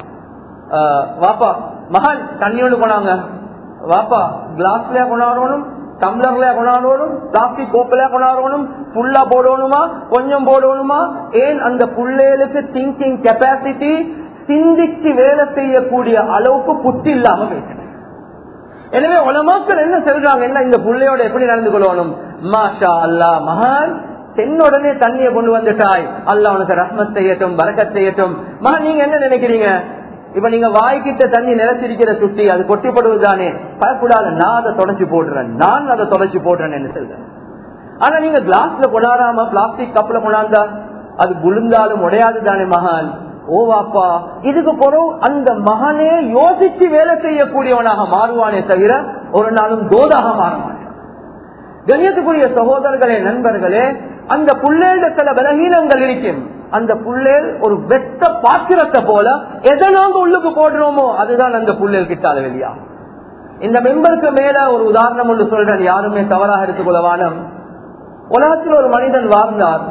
வாப்பா மகன் தண்ணி ஒண்ணு போனாங்க வாப்பா கிளாஸ்லயா கொண்டாடணும் டம்ளர்லயா கொண்டாடணும் பிளாஸ்டிக் கோப்பில கொண்டாடணும் ஃபுல்லா போடணுமா கொஞ்சம் போடணுமா ஏன் அந்த புள்ளைகளுக்கு திங்கிங் கெப்பாசிட்டி சிந்திச்சு வேலை செய்யக்கூடிய அளவுக்கு புத்தி இல்லாம பேசுறேன் எனவே உலமாக்கள் என்ன சொல்றாங்க என்ன இந்த புள்ளையோட எப்படி நடந்து கொள்ளணும் மாஷா அல்லா மகான் தென்ன உடனே தண்ணியை கொண்டு வந்துட்டாய் அல்ல உனக்கு ரஹ்மத் செய்யட்டும் பரக்கத் செய்யட்டும் மா நீங்க என்ன நினைக்கிறீங்க இப்ப நீங்க வாய்க்கிட்ட தண்ணி நிலத்திருக்கிற சுட்டி அது கொட்டிப்படுவதுதானே பயப்படாத நான் அதை தொடச்சு போடுறேன் நான் அதை தொடச்சு போடுறேன் என்ன சொல்றேன் ஆனா நீங்க கிளாஸ்ல கொண்டாடாம பிளாஸ்டிக் கப்ல கொண்டாந்தா அது விழுந்தாலும் உடையாது தானே மகான் ஓ வாப்பா இதுக்கு பிறகு அந்த மகனே யோசிச்சு வேலை செய்யக்கூடியவனாக மாறுவானே தவிர ஒரு நாளும் தோதாக மாற மாட்டான் கண்ணியத்துக்குரிய சகோதரர்களே நண்பர்களே அந்த புள்ளேட சில பலகீனங்கள் இருக்கும் அந்த புள்ளேல் ஒரு வெத்த பாத்திரத்தை போல எதை நாங்க உள்ளுக்கு போடுறோமோ அதுதான் அந்த புள்ளேல் கிட்டாத வெளியா இந்த மெம்பருக்கு மேல ஒரு உதாரணம் ஒன்று சொல்றேன் யாருமே தவறாக எடுத்துக்கொள்ளவானம் உலகத்தில் ஒரு மனிதன் வாழ்ந்தார்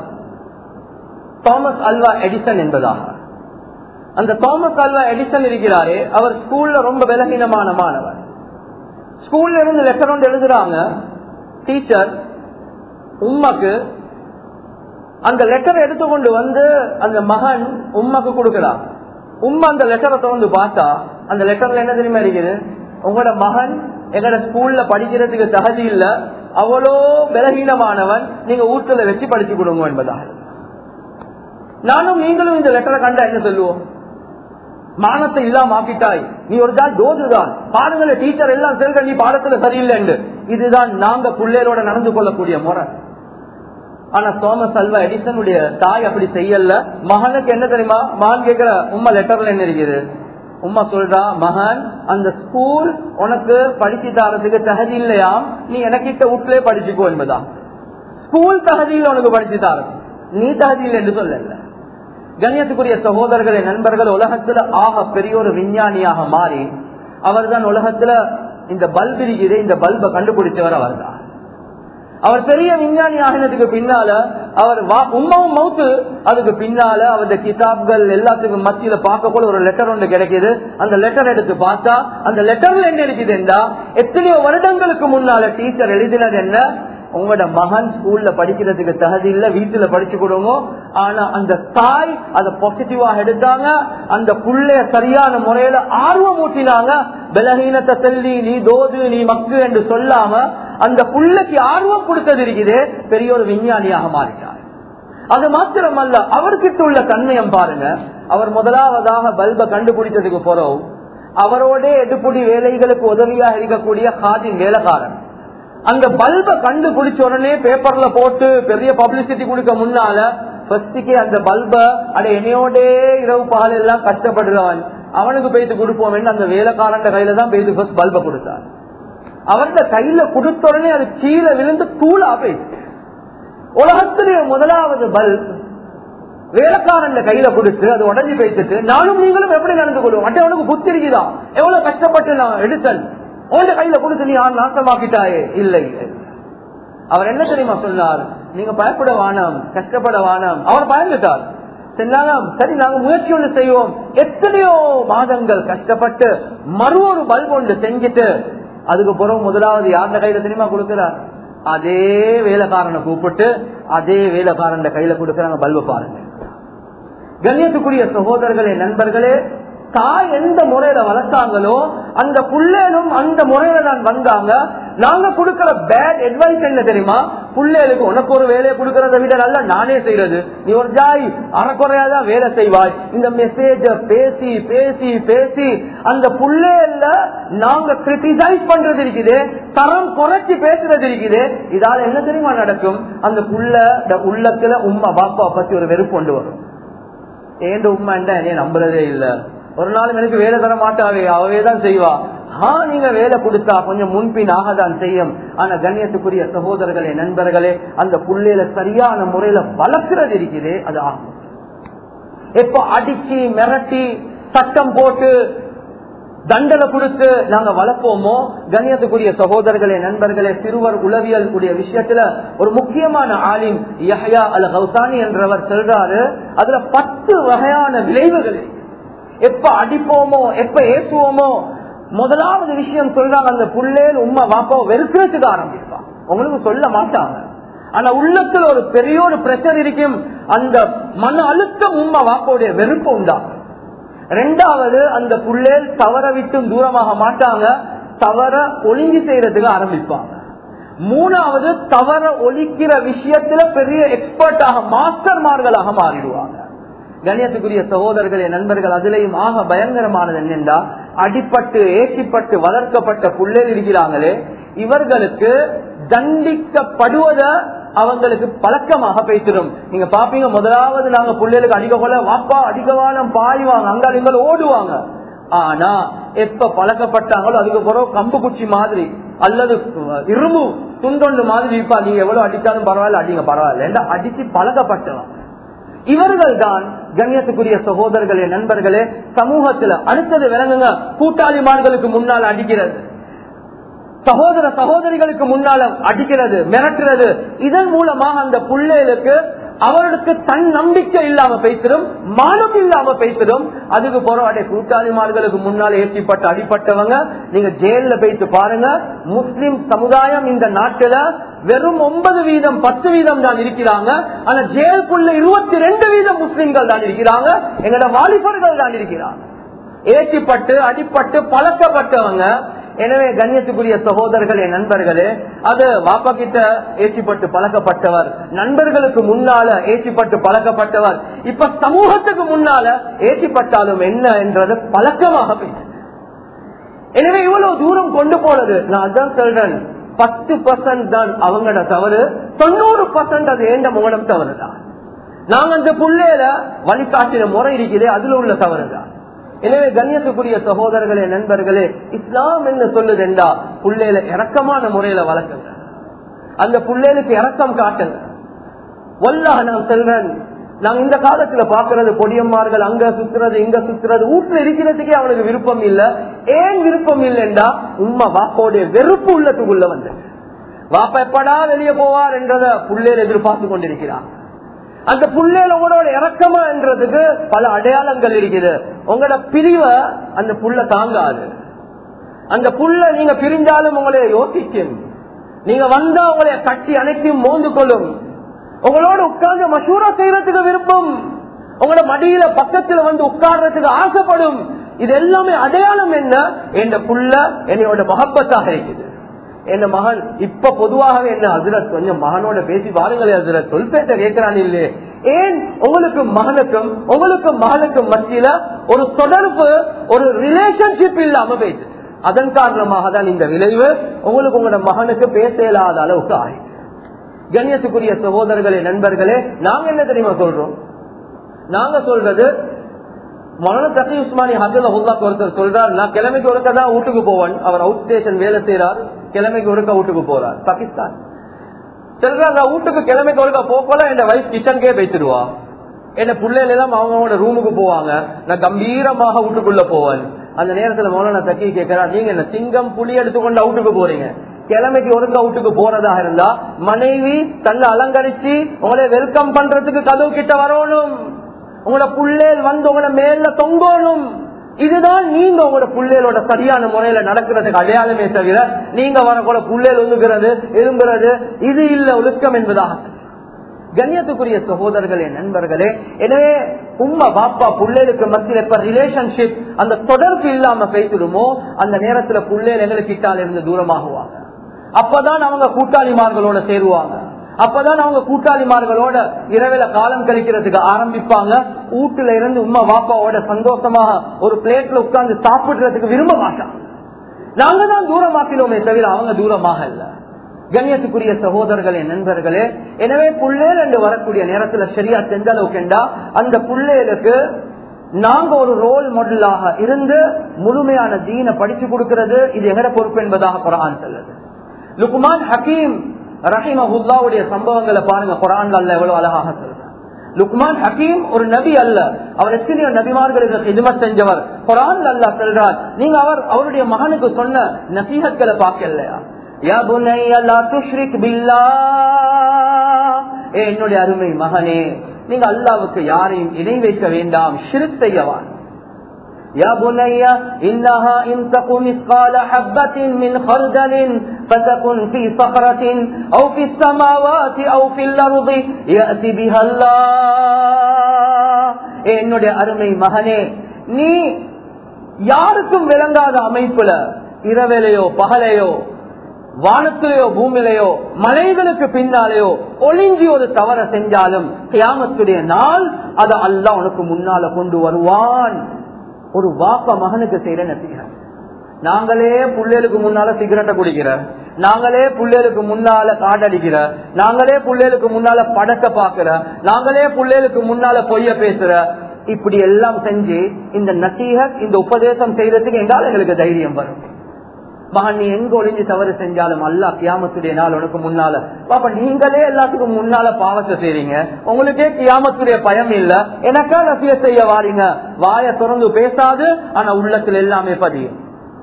தாமஸ் அல்வா எடிசன் என்பதாக அந்த தாமஸ் அல்வா எடிசன் இருக்கிறாரே அவர் ஸ்கூல்ல ரொம்ப பலகீனமான மாணவர் ஸ்கூல்ல இருந்து லெட்டர் ஒன்று எழுதுறாங்க டீச்சர் உம்மக்கு அந்த லெட்டர் எடுத்துக்கொண்டு வந்து அந்த மகன் உம்மக்கு கொடுக்கிறார் உம்மா அந்த லெட்டரை திறந்து பார்த்தா அந்த லெட்டர்ல என்ன தெரியுமா இருக்குது உங்களோட மகன் எங்கட ஸ்கூல்ல படிக்கிறதுக்கு தகுதி இல்ல அவ்வளோ பலகீனமானவன் நீங்க வீட்டுல வச்சு படிச்சு கொடுங்க என்பதாக நானும் நீங்களும் இந்த லெட்டரை கண்டா என்ன சொல்லுவோம் மானத்தை இல்லாம ஆக்கிட்டாய் நீ ஒரு தான் தோதுதான் பாருங்கள டீச்சர் எல்லாம் செல்க நீ பாடத்துல சரியில்லை இதுதான் நாங்க பிள்ளைகளோட நடந்து கொள்ளக்கூடிய முறை ஆனா தோமஸ் அல்வா எடிசனுடைய தாய் அப்படி செய்யல மகனுக்கு என்ன தெரியுமா மகன் கேட்கிற உமா லெட்டர்ல என்ன இருக்குது உமா சொல்றா மகன் அந்த ஸ்கூல் உனக்கு படிச்சு தரதுக்கு தகுதி இல்லையா நீ எனக்கிட்ட வீட்டிலே படிச்சுக்கோ என்பதா ஸ்கூல் தகுதியில் உனக்கு படிச்சு தரது நீ தகுதியில் என்று சொல்லல கண்ணியத்துக்குரிய சகோதரர்களே நண்பர்கள் உலகத்துல ஆக பெரிய ஒரு விஞ்ஞானியாக மாறி அவர் தான் உலகத்துல இந்த பல்ப் இருக்குது இந்த பல்பை கண்டுபிடிச்சவர் அவர் தான் அவர் பெரிய விஞ்ஞானி ஆகினதுக்கு பின்னால அவர் உமாவும் மவுத்து அதுக்கு பின்னால அவருடைய கிதாப்கள் எல்லாத்துக்கும் மத்தியில பார்க்கக்கூட ஒரு லெட்டர் ஒன்று கிடைக்குது அந்த லெட்டர் எடுத்து பார்த்தா அந்த லெட்டர்ல என்ன இருக்குதுண்டா எத்தனையோ வருடங்களுக்கு முன்னால டீச்சர் எழுதினது என்ன உங்களோட மகன் ஸ்கூல்ல படிக்கிறதுக்கு தகுதி இல்ல வீட்டுல படிச்சு கொடுங்க ஆனா அந்த தாய் அதை பாசிட்டிவாக எடுத்தாங்க அந்த புள்ளைய சரியான முறையில ஆர்வம் ஊட்டினாங்க பலகீனத்தை சொல்லி நீ தோது நீ மக்கு என்று சொல்லாம அந்த புள்ளைக்கு ஆர்வம் கொடுத்தது இருக்குது பெரிய ஒரு விஞ்ஞானியாக மாறிட்டார் அது மாத்திரமல்ல அவர்கிட்ட உள்ள தன்மையம் பாருங்க அவர் முதலாவதாக பல்பை கண்டுபிடிச்சதுக்கு போறோம் அவரோட எடுப்புடி வேலைகளுக்கு உதவியாக இருக்கக்கூடிய காதின் வேலைக்காரன் அந்த பல்பை கண்டுபிடிச்ச உடனே பேப்பர்ல போட்டு பெரிய பப்ளிசிட்டி கொடுக்க முன்னால ஃபர்ஸ்டுக்கே அந்த பல்ப அட என்னையோடே இரவு பால் எல்லாம் கஷ்டப்படுறவன் அவனுக்கு போயிட்டு கொடுப்போம் அந்த வேலைக்காரன் கையில தான் போயிட்டு ஃபர்ஸ்ட் பல்பை கொடுத்தார் அவர்கிட்ட கையில கொடுத்த உடனே அது கீழே விழுந்து தூளா போயிடுச்சு உலகத்திலேயே முதலாவது பல்ப் வேலைக்காரன் கையில கொடுத்து அது உடஞ்சி போயிட்டு நானும் நீங்களும் எப்படி நடந்து கொள்வோம் மற்றவனுக்கு புத்தி இருக்குதா எவ்வளவு கஷ்டப்பட்டு நான் எடுத்தல் உங்க கையில கொடுத்து நீ நாசமாக்கிட்டாயே இல்லை அவர் என்ன தெரியுமா சொன்னார் நீங்க பயப்பட வானம் கஷ்டப்பட வானம் அவர் பயந்துட்டார் சரி நாங்க முயற்சி ஒன்று செய்வோம் எத்தனையோ மாதங்கள் கஷ்டப்பட்டு மறு ஒரு பல்ப் ஒன்று செஞ்சுட்டு அதுக்கு பிறகு முதலாவது யார்ந்த கையில தெரியுமா கொடுக்கிறார் அதே வேலைக்காரனை கூப்பிட்டு அதே வேலைக்காரன் கையில கொடுக்கறாங்க பல்பு பாருங்க கண்ணியத்துக்குரிய சகோதரர்களே நண்பர்களே தாய் எந்த முறையில வளர்த்தாங்களோ அந்த புள்ளேலும் அந்த முறையில தான் வந்தாங்க நாங்க கொடுக்கிற பேட் அட்வைஸ் என்ன தெரியுமா புள்ளேலுக்கு உனக்கு ஒரு வேலையை கொடுக்கறத விட நல்லா நானே செய்யறது நீ ஒரு ஜாய் அறக்குறையாதான் வேலை செய்வாய் இந்த மெசேஜ பேசி பேசி பேசி அந்த புள்ளேல நாங்க கிரிட்டிசைஸ் பண்றது இருக்குது தரம் குறைச்சி பேசுறது இருக்குது இதால என்ன தெரியுமா நடக்கும் அந்த புள்ள உள்ளத்துல உம்மா பாப்பா பத்தி ஒரு வெறுப்பு கொண்டு வரும் ஏண்ட உண்மை என்ன நம்புறதே இல்ல ஒரு நாள் எனக்கு வேலை தர மாட்டாவே அவவே தான் செய்வா ஆ நீங்க வேலை கொடுத்தா கொஞ்சம் முன்பின் ஆகதான் செய்யும் ஆனா கண்ணியத்துக்குரிய சகோதரர்களே நண்பர்களே அந்த புள்ளையில சரியான முறையில வளர்க்கிறது இருக்குது அது ஆகும் எப்ப அடிச்சு மிரட்டி சட்டம் போட்டு தண்டனை கொடுத்து நாங்க வளர்ப்போமோ கண்ணியத்துக்குரிய சகோதரர்களே நண்பர்களே சிறுவர் உளவியல் கூடிய விஷயத்துல ஒரு முக்கியமான ஆலிம் யஹ்யா அல் ஹவுசானி என்றவர் சொல்றாரு அதுல பத்து வகையான விளைவுகள் எப்ப அடிப்போமோ எப்ப ஏசுவோமோ முதலாவது விஷயம் சொல்றாங்க அந்த புள்ளேல் உண்மை வாப்பாவை வெறுக்கிறதுக்கு ஆரம்பிப்பான் உங்களுக்கு சொல்ல மாட்டாங்க ஆனா உள்ளத்துல ஒரு பெரிய ஒரு பிரஷர் இருக்கும் அந்த மன அழுத்தம் உண்மை வாப்பாவுடைய வெறுப்பு உண்டாகும் ரெண்டாவது அந்த புள்ளேல் தவற விட்டும் தூரமாக மாட்டாங்க தவற ஒழுங்கி செய்யறதுக்கு ஆரம்பிப்பாங்க மூணாவது தவற ஒழிக்கிற விஷயத்துல பெரிய எக்ஸ்பர்ட்டாக மாஸ்டர்மார்களாக மாறிடுவாங்க கணியத்துக்குரிய சகோதரர்களே நண்பர்கள் அதிலேயும் ஆக பயங்கரமானது என்னென்றா அடிப்பட்டு ஏற்றிப்பட்டு வளர்க்கப்பட்ட புள்ளேல் இருக்கிறாங்களே இவர்களுக்கு தண்டிக்கப்படுவத அவங்களுக்கு பழக்கமாக பேசிடும் நீங்க பாப்பீங்க முதலாவது நாங்க பிள்ளைகளுக்கு அடிக்க கொள்ள வாப்பா அடிக்கவானம் பாய்வாங்க அங்க நீங்கள் ஓடுவாங்க ஆனா எப்ப பழக்கப்பட்டாங்களோ அதுக்கு பிறகு கம்பு குச்சி மாதிரி அல்லது இரும்பு துண்டொண்டு மாதிரி இப்ப நீங்க எவ்வளவு அடித்தாலும் பரவாயில்ல அடிங்க பரவாயில்ல ஏன்னா அடிச்சு பழக்கப்பட்டவன் இவர்கள் தான் கண்ணியத்துக்குரிய சகோதரர்களே நண்பர்களே சமூகத்துல அடுத்தது விளங்குங்க கூட்டாளிமார்களுக்கு முன்னால் அடிக்கிறது சகோதர சகோதரிகளுக்கு முன்னால அடிக்கிறது மிரட்டுறது இதன் மூலமாக அந்த பிள்ளைகளுக்கு அவர்களுக்கு தன் நம்பிக்கை இல்லாம பேசிடும் மானம் இல்லாம பேசிடும் அதுக்கு போராடைய கூட்டாளிமார்களுக்கு முன்னால் ஏற்றிப்பட்டு அடிப்பட்டவங்க நீங்க ஜெயில போயிட்டு பாருங்க முஸ்லிம் சமுதாயம் இந்த நாட்டுல வெறும் ஒன்பது வீதம் பத்து வீதம் தான் இருக்கிறாங்க ஆனா ஜெயிலுக்குள்ள இருபத்தி ரெண்டு வீதம் முஸ்லிம்கள் தான் இருக்கிறாங்க எங்களோட வாலிபர்கள் தான் இருக்கிறாங்க ஏற்றிப்பட்டு அடிப்பட்டு பழக்கப்பட்டவங்க எனவே கண்ணியத்துக்குரிய சகோதரர்களே நண்பர்களே அது வாப்பா கிட்ட ஏற்றிப்பட்டு பழக்கப்பட்டவர் நண்பர்களுக்கு முன்னால ஏற்றிப்பட்டு பழக்கப்பட்டவர் இப்ப சமூகத்துக்கு முன்னால ஏற்றிப்பட்டாலும் என்ன என்றது பழக்கமாக போயிடுச்சு. எனவே இவ்வளவு தூரம் கொண்டு போனது நான் அதான் சொல்றேன் பத்து பர்சன்ட் தான் அவங்களோட தவறு தொண்ணூறு பர்சன்ட் அது ஏண்ட முகனம் தவறு தான் நாங்க அந்த புள்ளையில வழிகாட்டின முறை இருக்குது அதுல உள்ள தவறு தான் எனவே கண்ணியத்துக்குரிய சகோதரர்களே நண்பர்களே இஸ்லாம் என்ன சொல்லுது என்றா புள்ளையில இறக்கமான முறையில வளர்க்குங்க அந்த புள்ளைகளுக்கு இறக்கம் காட்டுங்க வல்லாக நான் சொல்றேன் நாங்க இந்த காலத்துல பாக்குறது பொடியம்மார்கள் அங்க சுத்துறது இங்க சுத்துறது வீட்டுல இருக்கிறதுக்கே அவனுக்கு விருப்பம் இல்ல ஏன் விருப்பம் இல்லைண்டா உண்மை வாப்போடைய வெறுப்பு உள்ளத்துக்குள்ள வந்து வாப்பா எப்படா வெளியே போவார் என்றத புள்ளையில எதிர்பார்த்து கொண்டிருக்கிறான் அந்த புள்ளையில உங்களோட இறக்கமா என்றதுக்கு பல அடையாளங்கள் இருக்குது உங்களோட பிரிவை அந்த புள்ள தாங்காது அந்த புள்ள நீங்க பிரிஞ்சாலும் உங்களை யோசிக்கும் நீங்க வந்தா உங்களை கட்டி அனைத்தையும் மோந்து கொள்ளும் உங்களோட உட்கார்ந்து மசூரா செய்யறதுக்கு விருப்பம் உங்களோட மடியில பக்கத்துல வந்து உட்கார்றதுக்கு ஆசைப்படும் இது எல்லாமே அடையாளம் என்ன என் புள்ள என்னோட மகப்பத்தாக இருக்குது என் மகன் இப்ப பொதுவாகவே என்ன ஹசரத் கொஞ்சம் மகனோட பேசி பாருங்களே ஹசரத் சொல் பேச கேட்கிறான் இல்லையே ஏன் உங்களுக்கு மகனுக்கும் உங்களுக்கு மகனுக்கும் மத்தியில ஒரு தொடர்பு ஒரு ரிலேஷன்ஷிப் இல்லாம பேசு அதன் காரணமாக தான் இந்த விளைவு உங்களுக்கு உங்களோட மகனுக்கு பேச இயலாத அளவுக்கு ஆயிடுச்சு கண்ணியத்துக்குரிய சகோதரர்களே நண்பர்களே நாங்க என்ன தெரியுமா சொல்றோம் நாங்க சொல்றது மகன தகி உஸ்மானி ஹபில் ஹுல்லாக்கு ஒருத்தர் சொல்றார் நான் கிழமைக்கு ஒருக்க தான் வீட்டுக்கு போவேன் அவர் அவுட் ஸ்டேஷன் வேலை செய்யறார் கிழமைக்கு ஒருக்க வீட்டுக்கு போறார் பாகிஸ்தான் சொல்றாங்க வீட்டுக்கு கிழமைக்கு ஒருக்க போகல என் வைஃப் கிச்சனுக்கே பேசிடுவா என்ன பிள்ளைகள் எல்லாம் அவங்களோட ரூமுக்கு போவாங்க நான் கம்பீரமாக வீட்டுக்குள்ள போவேன் அந்த நேரத்துல மௌலான தக்கி கேட்கிறா நீங்க என்ன சிங்கம் புலி எடுத்துக்கொண்டு அவுட்டுக்கு போறீங்க கிழமைக்கு ஒருக்க அவுட்டுக்கு போறதாக இருந்தா மனைவி தன்னை அலங்கரிச்சு உங்களை வெல்கம் பண்றதுக்கு கதவு கிட்ட வரணும் உங்களோட புள்ளேல் வந்து உங்களோட மேல தொங்கணும் இதுதான் நீங்க உங்களோட புள்ளேலோட சரியான முறையில நடக்கிறதுக்கு அடையாளமே தவிர நீங்க வரக்கூட புள்ளேல் ஒழுங்குறது எலும்புறது இது இல்ல ஒழுக்கம் என்பதாக கண்ணியத்துக்குரிய சகோதரர்களே நண்பர்களே எனவே உம்மா பாப்பா புள்ளேலுக்கு மத்தியில் எப்ப ரிலேஷன்ஷிப் அந்த தொடர்பு இல்லாம பேசிடுமோ அந்த நேரத்துல புள்ளேல் எங்களுக்கு கிட்டால இருந்து தூரமாகுவாங்க அப்பதான் அவங்க கூட்டாளிமார்களோட சேருவாங்க அப்பதான் அவங்க கூட்டாளிமார்களோட இரவில காலம் கழிக்கிறதுக்கு ஆரம்பிப்பாங்க வீட்டுல இருந்து உமா பாப்பாவோட சந்தோஷமாக ஒரு பிளேட்ல உட்கார்ந்து சாப்பிடுறதுக்கு விரும்ப மாட்டாங்க நாங்க தான் தூரமாக்கினோமே தவிர அவங்க தூரமாக இல்ல கண்ணியத்துக்குரிய சகோதரர்களே நண்பர்களே எனவே புள்ளேல் என்று வரக்கூடிய நேரத்துல சரியா செஞ்ச அளவுக்குண்டா அந்த புள்ளேலுக்கு நாங்க ஒரு ரோல் மாடலாக இருந்து முழுமையான தீன படிச்சு கொடுக்கிறது இது எங்கட பொறுப்பு என்பதாக குரான் சொல்லுது லுக்மான் ஹக்கீம் ரஹிமஹுல்லாவுடைய சம்பவங்களை பாருங்க குரான் அல்ல எவ்வளவு அழகாக சொல்ற லுக்மான் ஹக்கீம் ஒரு நபி அல்ல அவர் எத்தனையோ நபிமார்களுக்கு இதுமத் செஞ்சவர் குரான் அல்ல சொல்றார் நீங்க அவர் அவருடைய மகனுக்கு சொன்ன நசீகத்களை பார்க்கலையா என்னுடைய அருமை மகனே நீங்க அல்லாவுக்கு யாரையும் இணை வைக்க வேண்டாம் ஷிருக் செய்யவான் يا بني إنها إن تك مثقال حبة من خردل فتكن في صخرة أو في السماوات أو في الأرض يأتي بها الله என்னுடைய அருமை மகனே நீ யாருக்கும் விளங்காத அமைப்புல இரவிலையோ பகலையோ வானத்திலேயோ பூமியிலேயோ மலைகளுக்கு பின்னாலேயோ ஒளிஞ்சி ஒரு தவற செஞ்சாலும் கியாமத்துடைய நாள் அதை அல்லா உனக்கு முன்னால கொண்டு வருவான் ஒரு வாப்ப மகனுக்கு செய்யற நசீகம் நாங்களே புள்ளைகளுக்கு முன்னால சிகரெட்டை குடிக்கிற நாங்களே புள்ளைகளுக்கு முன்னால காடடிக்கிற நாங்களே புள்ளைகளுக்கு முன்னால படக்க பாக்குற நாங்களே புள்ளைகளுக்கு முன்னால பொய்ய பேசுற இப்படி எல்லாம் செஞ்சு இந்த நசீக இந்த உபதேசம் செய்யறதுக்கு எங்கால எங்களுக்கு தைரியம் வரும் மகன் நீ எங்க ஒளிஞ்சு தவறு செஞ்சாலும் அல்லா கியாமத்துடைய நாள் உனக்கு முன்னால பாப்பா நீங்களே எல்லாத்துக்கும் முன்னால பாவத்தை செய்றீங்க உங்களுக்கே கியாமத்துடைய பயம் இல்ல எனக்கா நசிய செய்ய வாரீங்க வாய திறந்து பேசாது ஆனா உள்ளத்துல எல்லாமே பதியும்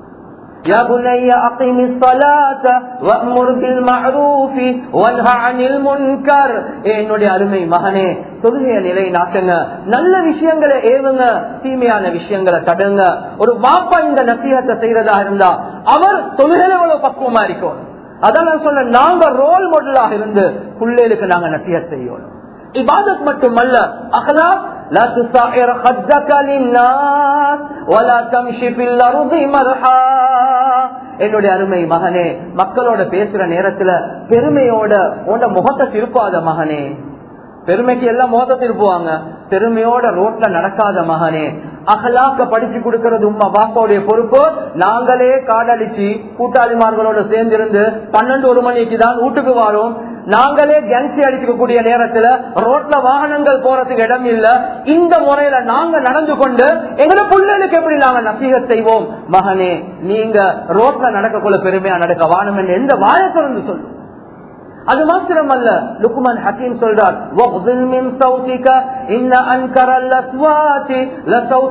يا بني أقم الصلاة وأمر بالمعروف وانهى عن المنكر என்னுடைய அருமை மகனே தொழுகைய நிலை நாட்டுங்க நல்ல விஷயங்களை ஏவுங்க தீமையான விஷயங்களை தடுங்க ஒரு வாப்பா இந்த நசீகத்தை செய்யறதா இருந்தா அவர் தொழுகையில எவ்வளவு பக்குவமா இருக்கும் அதான் நான் சொல்றேன் நாங்க ரோல் மாடலாக இருந்து பிள்ளைகளுக்கு நாங்க நசீகத் செய்யணும் இபாதத் மட்டுமல்ல அகலாக் لا تسعر خدك للناس ولا تمشي في الارض مرحا என்னுடைய அருமை மகனே மக்களோட பேசுற நேரத்துல பெருமையோட உன்ட முகத்தை திருப்பாத மகனே பெருமைக்கு எல்லாம் முகத்தை திருப்புவாங்க பெருமையோட ரோட்ல நடக்காத மகனே அகலாக்க படிச்சு கொடுக்கறது உமா பாப்பாவுடைய பொறுப்பு நாங்களே காடடிச்சு கூட்டாளிமார்களோட சேர்ந்திருந்து பன்னெண்டு ஒரு மணிக்கு தான் வீட்டுக்கு வரோம் நாங்களே கன்சி அடிச்சுக்கக்கூடிய நேரத்துல ரோட்ல வாகனங்கள் போறதுக்கு இடம் இல்ல இந்த முறையில நாங்க நடந்து கொண்டு எங்களை பிள்ளைகளுக்கு எப்படி நாங்க நசீக செய்வோம் மகனே நீங்க ரோட்ல நடக்கக்குள்ள பெருமையா நடக்க வாணும் என்று எந்த வாய திறந்து சொல்லும் அது மாத்திரம் அல்ல லுக்மான் ஹக்கீம் சொல்றார் وَغْضِلْ مِنْ صَوْتِكَ إِنَّ أَنْكَرَ الْأَصْوَاتِ لَصَوْتُ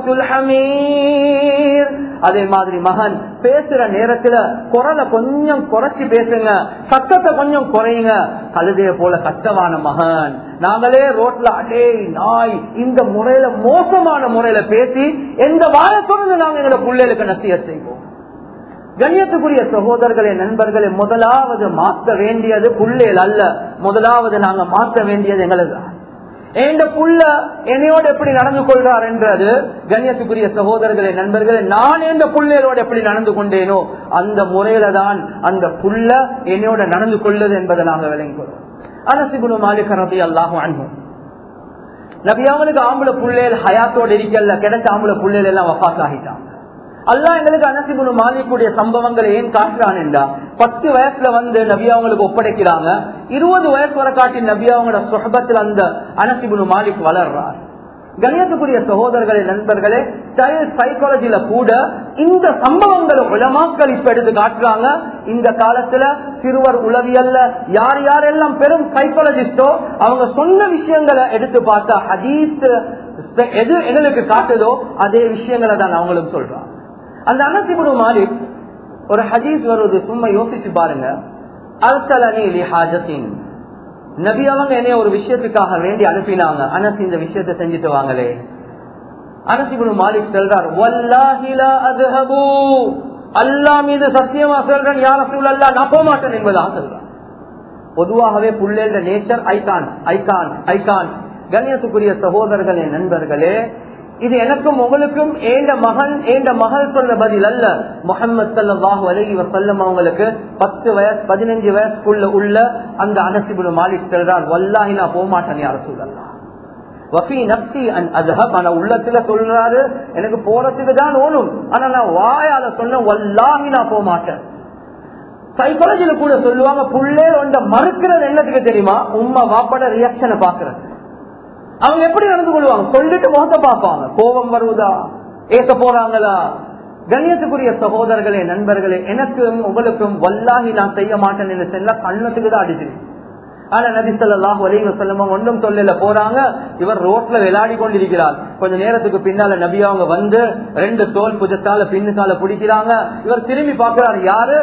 الْحَمِيرِ அதே மாதிரி மகன் பேசுற நேரத்துல குரலை கொஞ்சம் குறைச்சு பேசுங்க சத்தத்தை கொஞ்சம் குறையுங்க கழுதைய போல கஷ்டமான மகன் நாங்களே ரோட்ல அடே நாய் இந்த முறையில மோசமான முறையில பேசி எந்த வாயத்தொடர்ந்து நாங்க எங்களை பிள்ளைகளுக்கு நசிய செய்வோம் கண்ணியத்துக்குரிய சகோதரர்களே நண்பர்களே முதலாவது மாற்ற வேண்டியது புள்ளேல் அல்ல முதலாவது நாங்க மாற்ற வேண்டியது எங்களுக்கு எந்த புள்ள என்னையோட எப்படி நடந்து கொள்றார் என்றது கண்ணியத்துக்குரிய சகோதரர்களே நண்பர்களே நான் எந்த புள்ளையோட எப்படி நடந்து கொண்டேனோ அந்த முறையில தான் அந்த புள்ள என்னையோட நடந்து கொள்ளுது என்பதை நாங்க விளங்கிக்கொள்வோம் அரசுகுணு மாலிக ரபி அல்லாஹும் அன்பும் நபியாவனுக்கு ஆம்பளை புள்ளைகள் ஹயாத்தோட இருக்கல கிடைச்ச ஆம்பளை புள்ளைகள் எல்லாம் வஃத் ஆகிட்டாங்க அல்லா எங்களுக்கு அனசிபுனு மாலிக்குடைய சம்பவங்களை ஏன் காட்டுறான் என்றா பத்து வயசுல வந்து நபி அவங்களுக்கு ஒப்படைக்கிறாங்க இருபது வயசு வரை காட்டி நபி அவங்களோட சுகபத்தில் அந்த அனசிபுனு மாலிக் வளர்றார் கணியத்துக்குரிய சகோதரர்களே நண்பர்களே சைல்ட் சைக்காலஜில கூட இந்த சம்பவங்களை உலமாக்கள் இப்ப எடுத்து காட்டுறாங்க இந்த காலத்துல சிறுவர் உளவியல்ல யார் யாரெல்லாம் பெரும் சைக்காலஜிஸ்டோ அவங்க சொன்ன விஷயங்களை எடுத்து பார்த்தா ஹதீஸ் எது எங்களுக்கு காட்டுதோ அதே விஷயங்களை தான் அவங்களும் சொல்றாங்க அந்த அனசிபுரு மாலிக் ஒரு ஹதீஸ் வருவது சும்மா யோசிச்சு பாருங்க அல்சலனி ஹாஜத்தின் நபி அவங்க என்னைய ஒரு விஷயத்துக்காக வேண்டி அனுப்பினாங்க அனஸ் இந்த விஷயத்தை செஞ்சுட்டு வாங்களே அனசிபுரு மாலிக் சொல்றார் வல்லாஹிலா அதுஹபு அல்லா மீது சத்தியமா சொல்றேன் யார சூழல்லா நான் போக மாட்டேன் என்பதாக சொல்றான் பொதுவாகவே புள்ளேண்ட நேச்சர் ஐகான் ஐகான் ஐகான் கண்ணியத்துக்குரிய சகோதரர்களே நண்பர்களே இது எனக்கும் உங்களுக்கும் ஏண்ட மகன் ஏண்ட மகள் சொல்ல பதில் அல்ல முகமது சல்லாஹு அலஹி வசல்லம் அவங்களுக்கு பத்து வயசு பதினஞ்சு வயசுக்குள்ள உள்ள அந்த அனசிபுடு மாலிக் செல்றார் வல்லாஹி நான் போக மாட்டேன் யார சொல்லலாம் வஃபி நப்சி அன் அதுஹப் ஆனா உள்ளத்துல சொல்றாரு எனக்கு போறதுக்கு தான் ஓணும் ஆனா நான் வாயால சொன்ன வல்லாஹி நான் போக மாட்டேன் சைக்காலஜில கூட சொல்லுவாங்க புள்ளே ஒன்ற மறுக்கிறது என்னத்துக்கு தெரியுமா உம்மா வாப்பட ரியாக்ஷனை பாக்குறது அவங்க எப்படி நடந்து கொள்வாங்க சொல்லிட்டு முகத்தை பார்ப்பாங்க கோபம் வருவதா ஏற்க போறாங்களா கண்ணியத்துக்குரிய சகோதரர்களே நண்பர்களே எனக்கும் உங்களுக்கும் வல்லாகி நான் செய்ய மாட்டேன் என்று செல்ல கண்ணத்துக்கு தான் அடிச்சிருக்கேன் ஆனா நபி சொல்லாஹ் வலிங்க செல்லமா ஒன்றும் சொல்லல போறாங்க இவர் ரோட்ல விளையாடி கொண்டிருக்கிறார் கொஞ்ச நேரத்துக்கு பின்னால நபி அவங்க வந்து ரெண்டு தோல் புஜத்தால பின்னுக்கால பிடிக்கிறாங்க இவர் திரும்பி பாக்குறாரு யாரு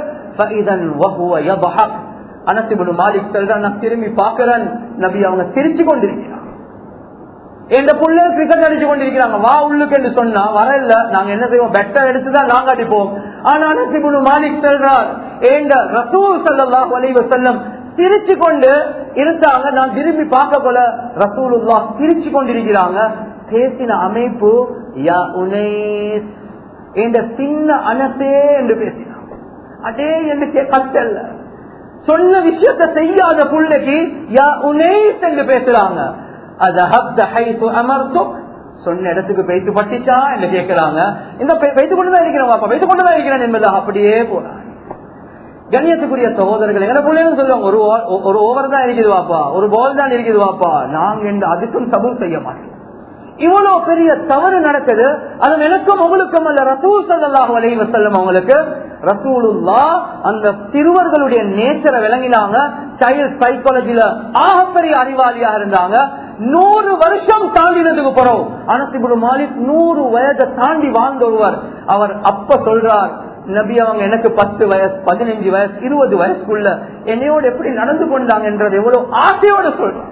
அனசிபுடு மாலிக் செல்றான் நான் திரும்பி பாக்குறேன் நபி அவங்க சிரிச்சு கொண்டிருக்கிறார் எந்த புள்ள கிரிக்கெட் அடிச்சு கொண்டிருக்கிறாங்க வா உள்ளுக்கு என்று சொன்னா வரல நாங்க என்ன செய்வோம் பெட்டா எடுத்துதான் நாங்க அடிப்போம் ஆனா அனசிபுடு மாலிக் செல்றார் ஏண்ட ரசூல் சல்லாஹ் வலைவ செல்லம் சிரிச்சு கொண்டு இருந்தாங்க நான் திரும்பி பார்க்க போல ரசூலுல்லா சிரிச்சு கொண்டிருக்கிறாங்க பேசின அமைப்பு யா உனேஸ் என்ற சின்ன அனசே என்று பேசினாங்க அதே எனக்கு கத்தல்ல சொன்ன விஷயத்தை செய்யாத புள்ளைக்கு யா உனேஸ் என்று பேசுறாங்க அதஹப்த ஹைது அமர்த்துக் சொன்ன இடத்துக்கு பெய்து பட்டுச்சா என்று கேட்கிறாங்க இந்த பெய்து கொண்டுதான் இருக்கிறேன் பாப்பா பெய்து கொண்டுதான் இருக்கிறேன் என்பதாக அப்படியே போறாங்க கண்ணியத்துக்குரிய சகோதரர்கள் எங்களை பிள்ளைங்க சொல்லுவாங்க ஒரு o- ஒரு ஓவர் தான் இருக்குது வாப்பா ஒரு பால் தான் இருக்குது வாப்பா நாங்க என்று அதுக்கும் சபூர் செய்ய மாட்டோம் இவ்வளவு பெரிய தவறு நடக்குது அது எனக்கும் உங்களுக்கும் அல்ல ரசூல் சல்லாஹு அலைஹி வஸல்லம் அவங்களுக்கு ரசூலுல்லா அந்த சிறுவர்களுடைய நேச்சரை விளங்கினாங்க சைல்ட் சைக்காலஜில ஆகப்பெரிய அறிவாளியாக இருந்தாங்க நூறு வருஷம் தாண்டினதுக்கு பிறகு அனசிபுடு மாலிக் நூறு வயதை தாண்டி வாழ்ந்த ஒருவர் அவர் அப்ப சொல்றார் நபி அவங்க எனக்கு பத்து வயசு பதினஞ்சு வயசு இருபது வயசுக்குள்ள என்னையோட எப்படி நடந்து கொண்டாங்கன்றது எவ்வளவு ஆசையோட சொல்றாங்க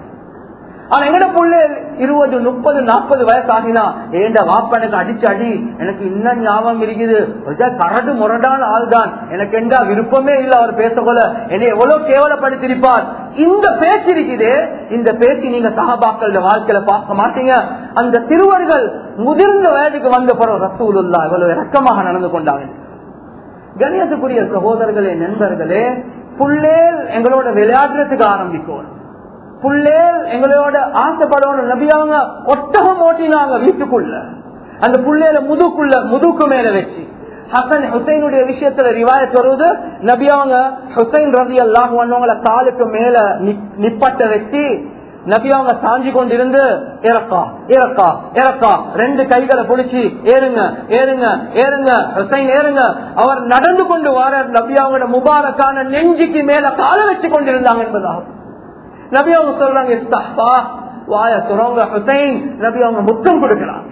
ஆனா எங்கட புள்ள இருபது முப்பது நாற்பது வயசு ஆகினா ஏண்ட வாப்ப எனக்கு அடிச்சு அடி எனக்கு இன்னும் ஞாபகம் இருக்குது ஒருத்தா கரடு முரடான ஆள் தான் எனக்கு எந்த விருப்பமே இல்ல அவர் பேசக்கொள்ள என்னை எவ்வளவு கேவலப்படுத்திருப்பார் இந்த பேச்சு இருக்குது இந்த பேச்சு நீங்க சகாபாக்கள் வாழ்க்கையில பார்க்க மாட்டீங்க அந்த சிறுவர்கள் முதிர்ந்த வயதுக்கு வந்த பிறகு ரசூலுல்லா எவ்வளவு இறக்கமாக நடந்து கொண்டாங்க கணியத்துக்குரிய சகோதரர்களே நண்பர்களே புள்ளேல் எங்களோட விளையாடுறதுக்கு ஆரம்பிக்கும் புள்ளேல் எங்களோட ஆசைப்படணும் நபி அவங்க ஒட்டகம் ஓட்டினாங்க வீட்டுக்குள்ள அந்த புள்ளையில முதுக்குள்ள முதுக்கு மேல வச்சு ஹசன் ஹுசைனுடைய விஷயத்துல ரிவாயத் வருவது நபி அவங்க ஹுசைன் ரவி எல்லாம் வந்தவங்கள காலுக்கு மேல நி- நிப்பட்ட வச்சு நபி அவங்க சாஞ்சி கொண்டிருந்து இறக்கா இறக்கா இறக்கா ரெண்டு கைகளை பிடிச்சி ஏறுங்க ஏறுங்க ஏறுங்க ஹுசைன் ஏறுங்க அவர் நடந்து கொண்டு வர நபி அவங்களோட முபாரக்கான நெஞ்சுக்கு மேல காலை வச்சு கொண்டிருந்தாங்க என்பதாகும் நபி அவங்க சொல்றாங்க இஸ்தஹ்பா, வாய துறங்க ஹுசைன் நபி அவங்க முத்தம் கொடுக்கிறாங்க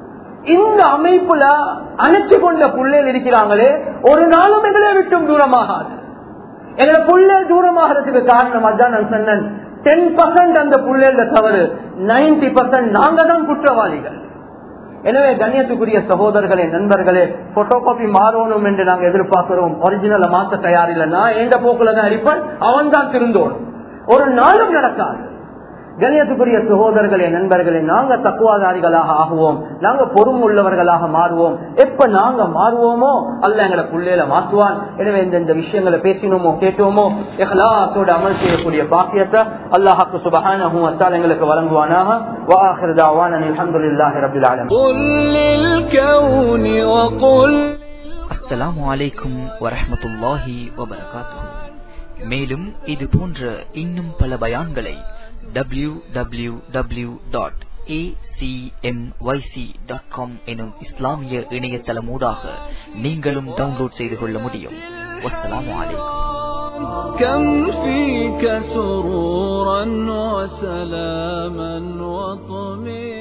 இந்த அமைப்புல அணைச்சு கொண்ட புள்ளையில் இருக்கிறாங்களே ஒரு நாளும் எங்களை விட்டும் தூரமாகாது எங்களை புள்ளை தூரமாகிறதுக்கு காரணம் அதான் நான் சொன்னேன் டென் பர்சன்ட் அந்த புள்ளைல தவறு நைன்டி பர்சன்ட் நாங்க தான் குற்றவாளிகள் எனவே கண்ணியத்துக்குரிய சகோதரர்களே நண்பர்களே போட்டோ காப்பி மாறணும் என்று நாங்க எதிர்பார்க்கிறோம் ஒரிஜினலை மாத்த தயாரில்லை நான் எந்த போக்குல தான் இருப்பேன் அவன் தான் திருந்தோணும் ஒரு நாளும் நடக்காது கணியத்துக்குரிய சகோதரர்களே நண்பர்களே நாங்க தக்குவாதாரிகளாக ஆகுவோம் நாங்க பொறும் உள்ளவர்களாக மாறுவோம் எப்ப நாங்க மாறுவோமோ அல்ல எங்களை புள்ளையில மாற்றுவான் எனவே இந்த இந்த விஷயங்களை பேசினோமோ கேட்டோமோ எஹ்லாத்தோட அமல் செய்யக்கூடிய பாக்கியத்தை அல்லாஹாக்கு சுபஹானஹு வத்தால் எங்களுக்கு வழங்குவானாக வாஹிர் தாவான அல்ஹம்துலில்லாஹி ரப்பில் ஆலமீன் قل للكون وقل அஸ்ஸலாமு அலைக்கும் வரஹ்மத்துல்லாஹி வபரகாத்துஹு மேலும் இது போன்ற இன்னும் பல பயான்களை டபிள்யூ டபிள்யூ டபிள்யூ டாட் எனும் இஸ்லாமிய இணையதளமூடாக நீங்களும் டவுன்லோட் செய்து கொள்ள முடியும் வஸ்ஸலாமு அலைக்கும் كم فيك سرورا وسلاما وطمئنا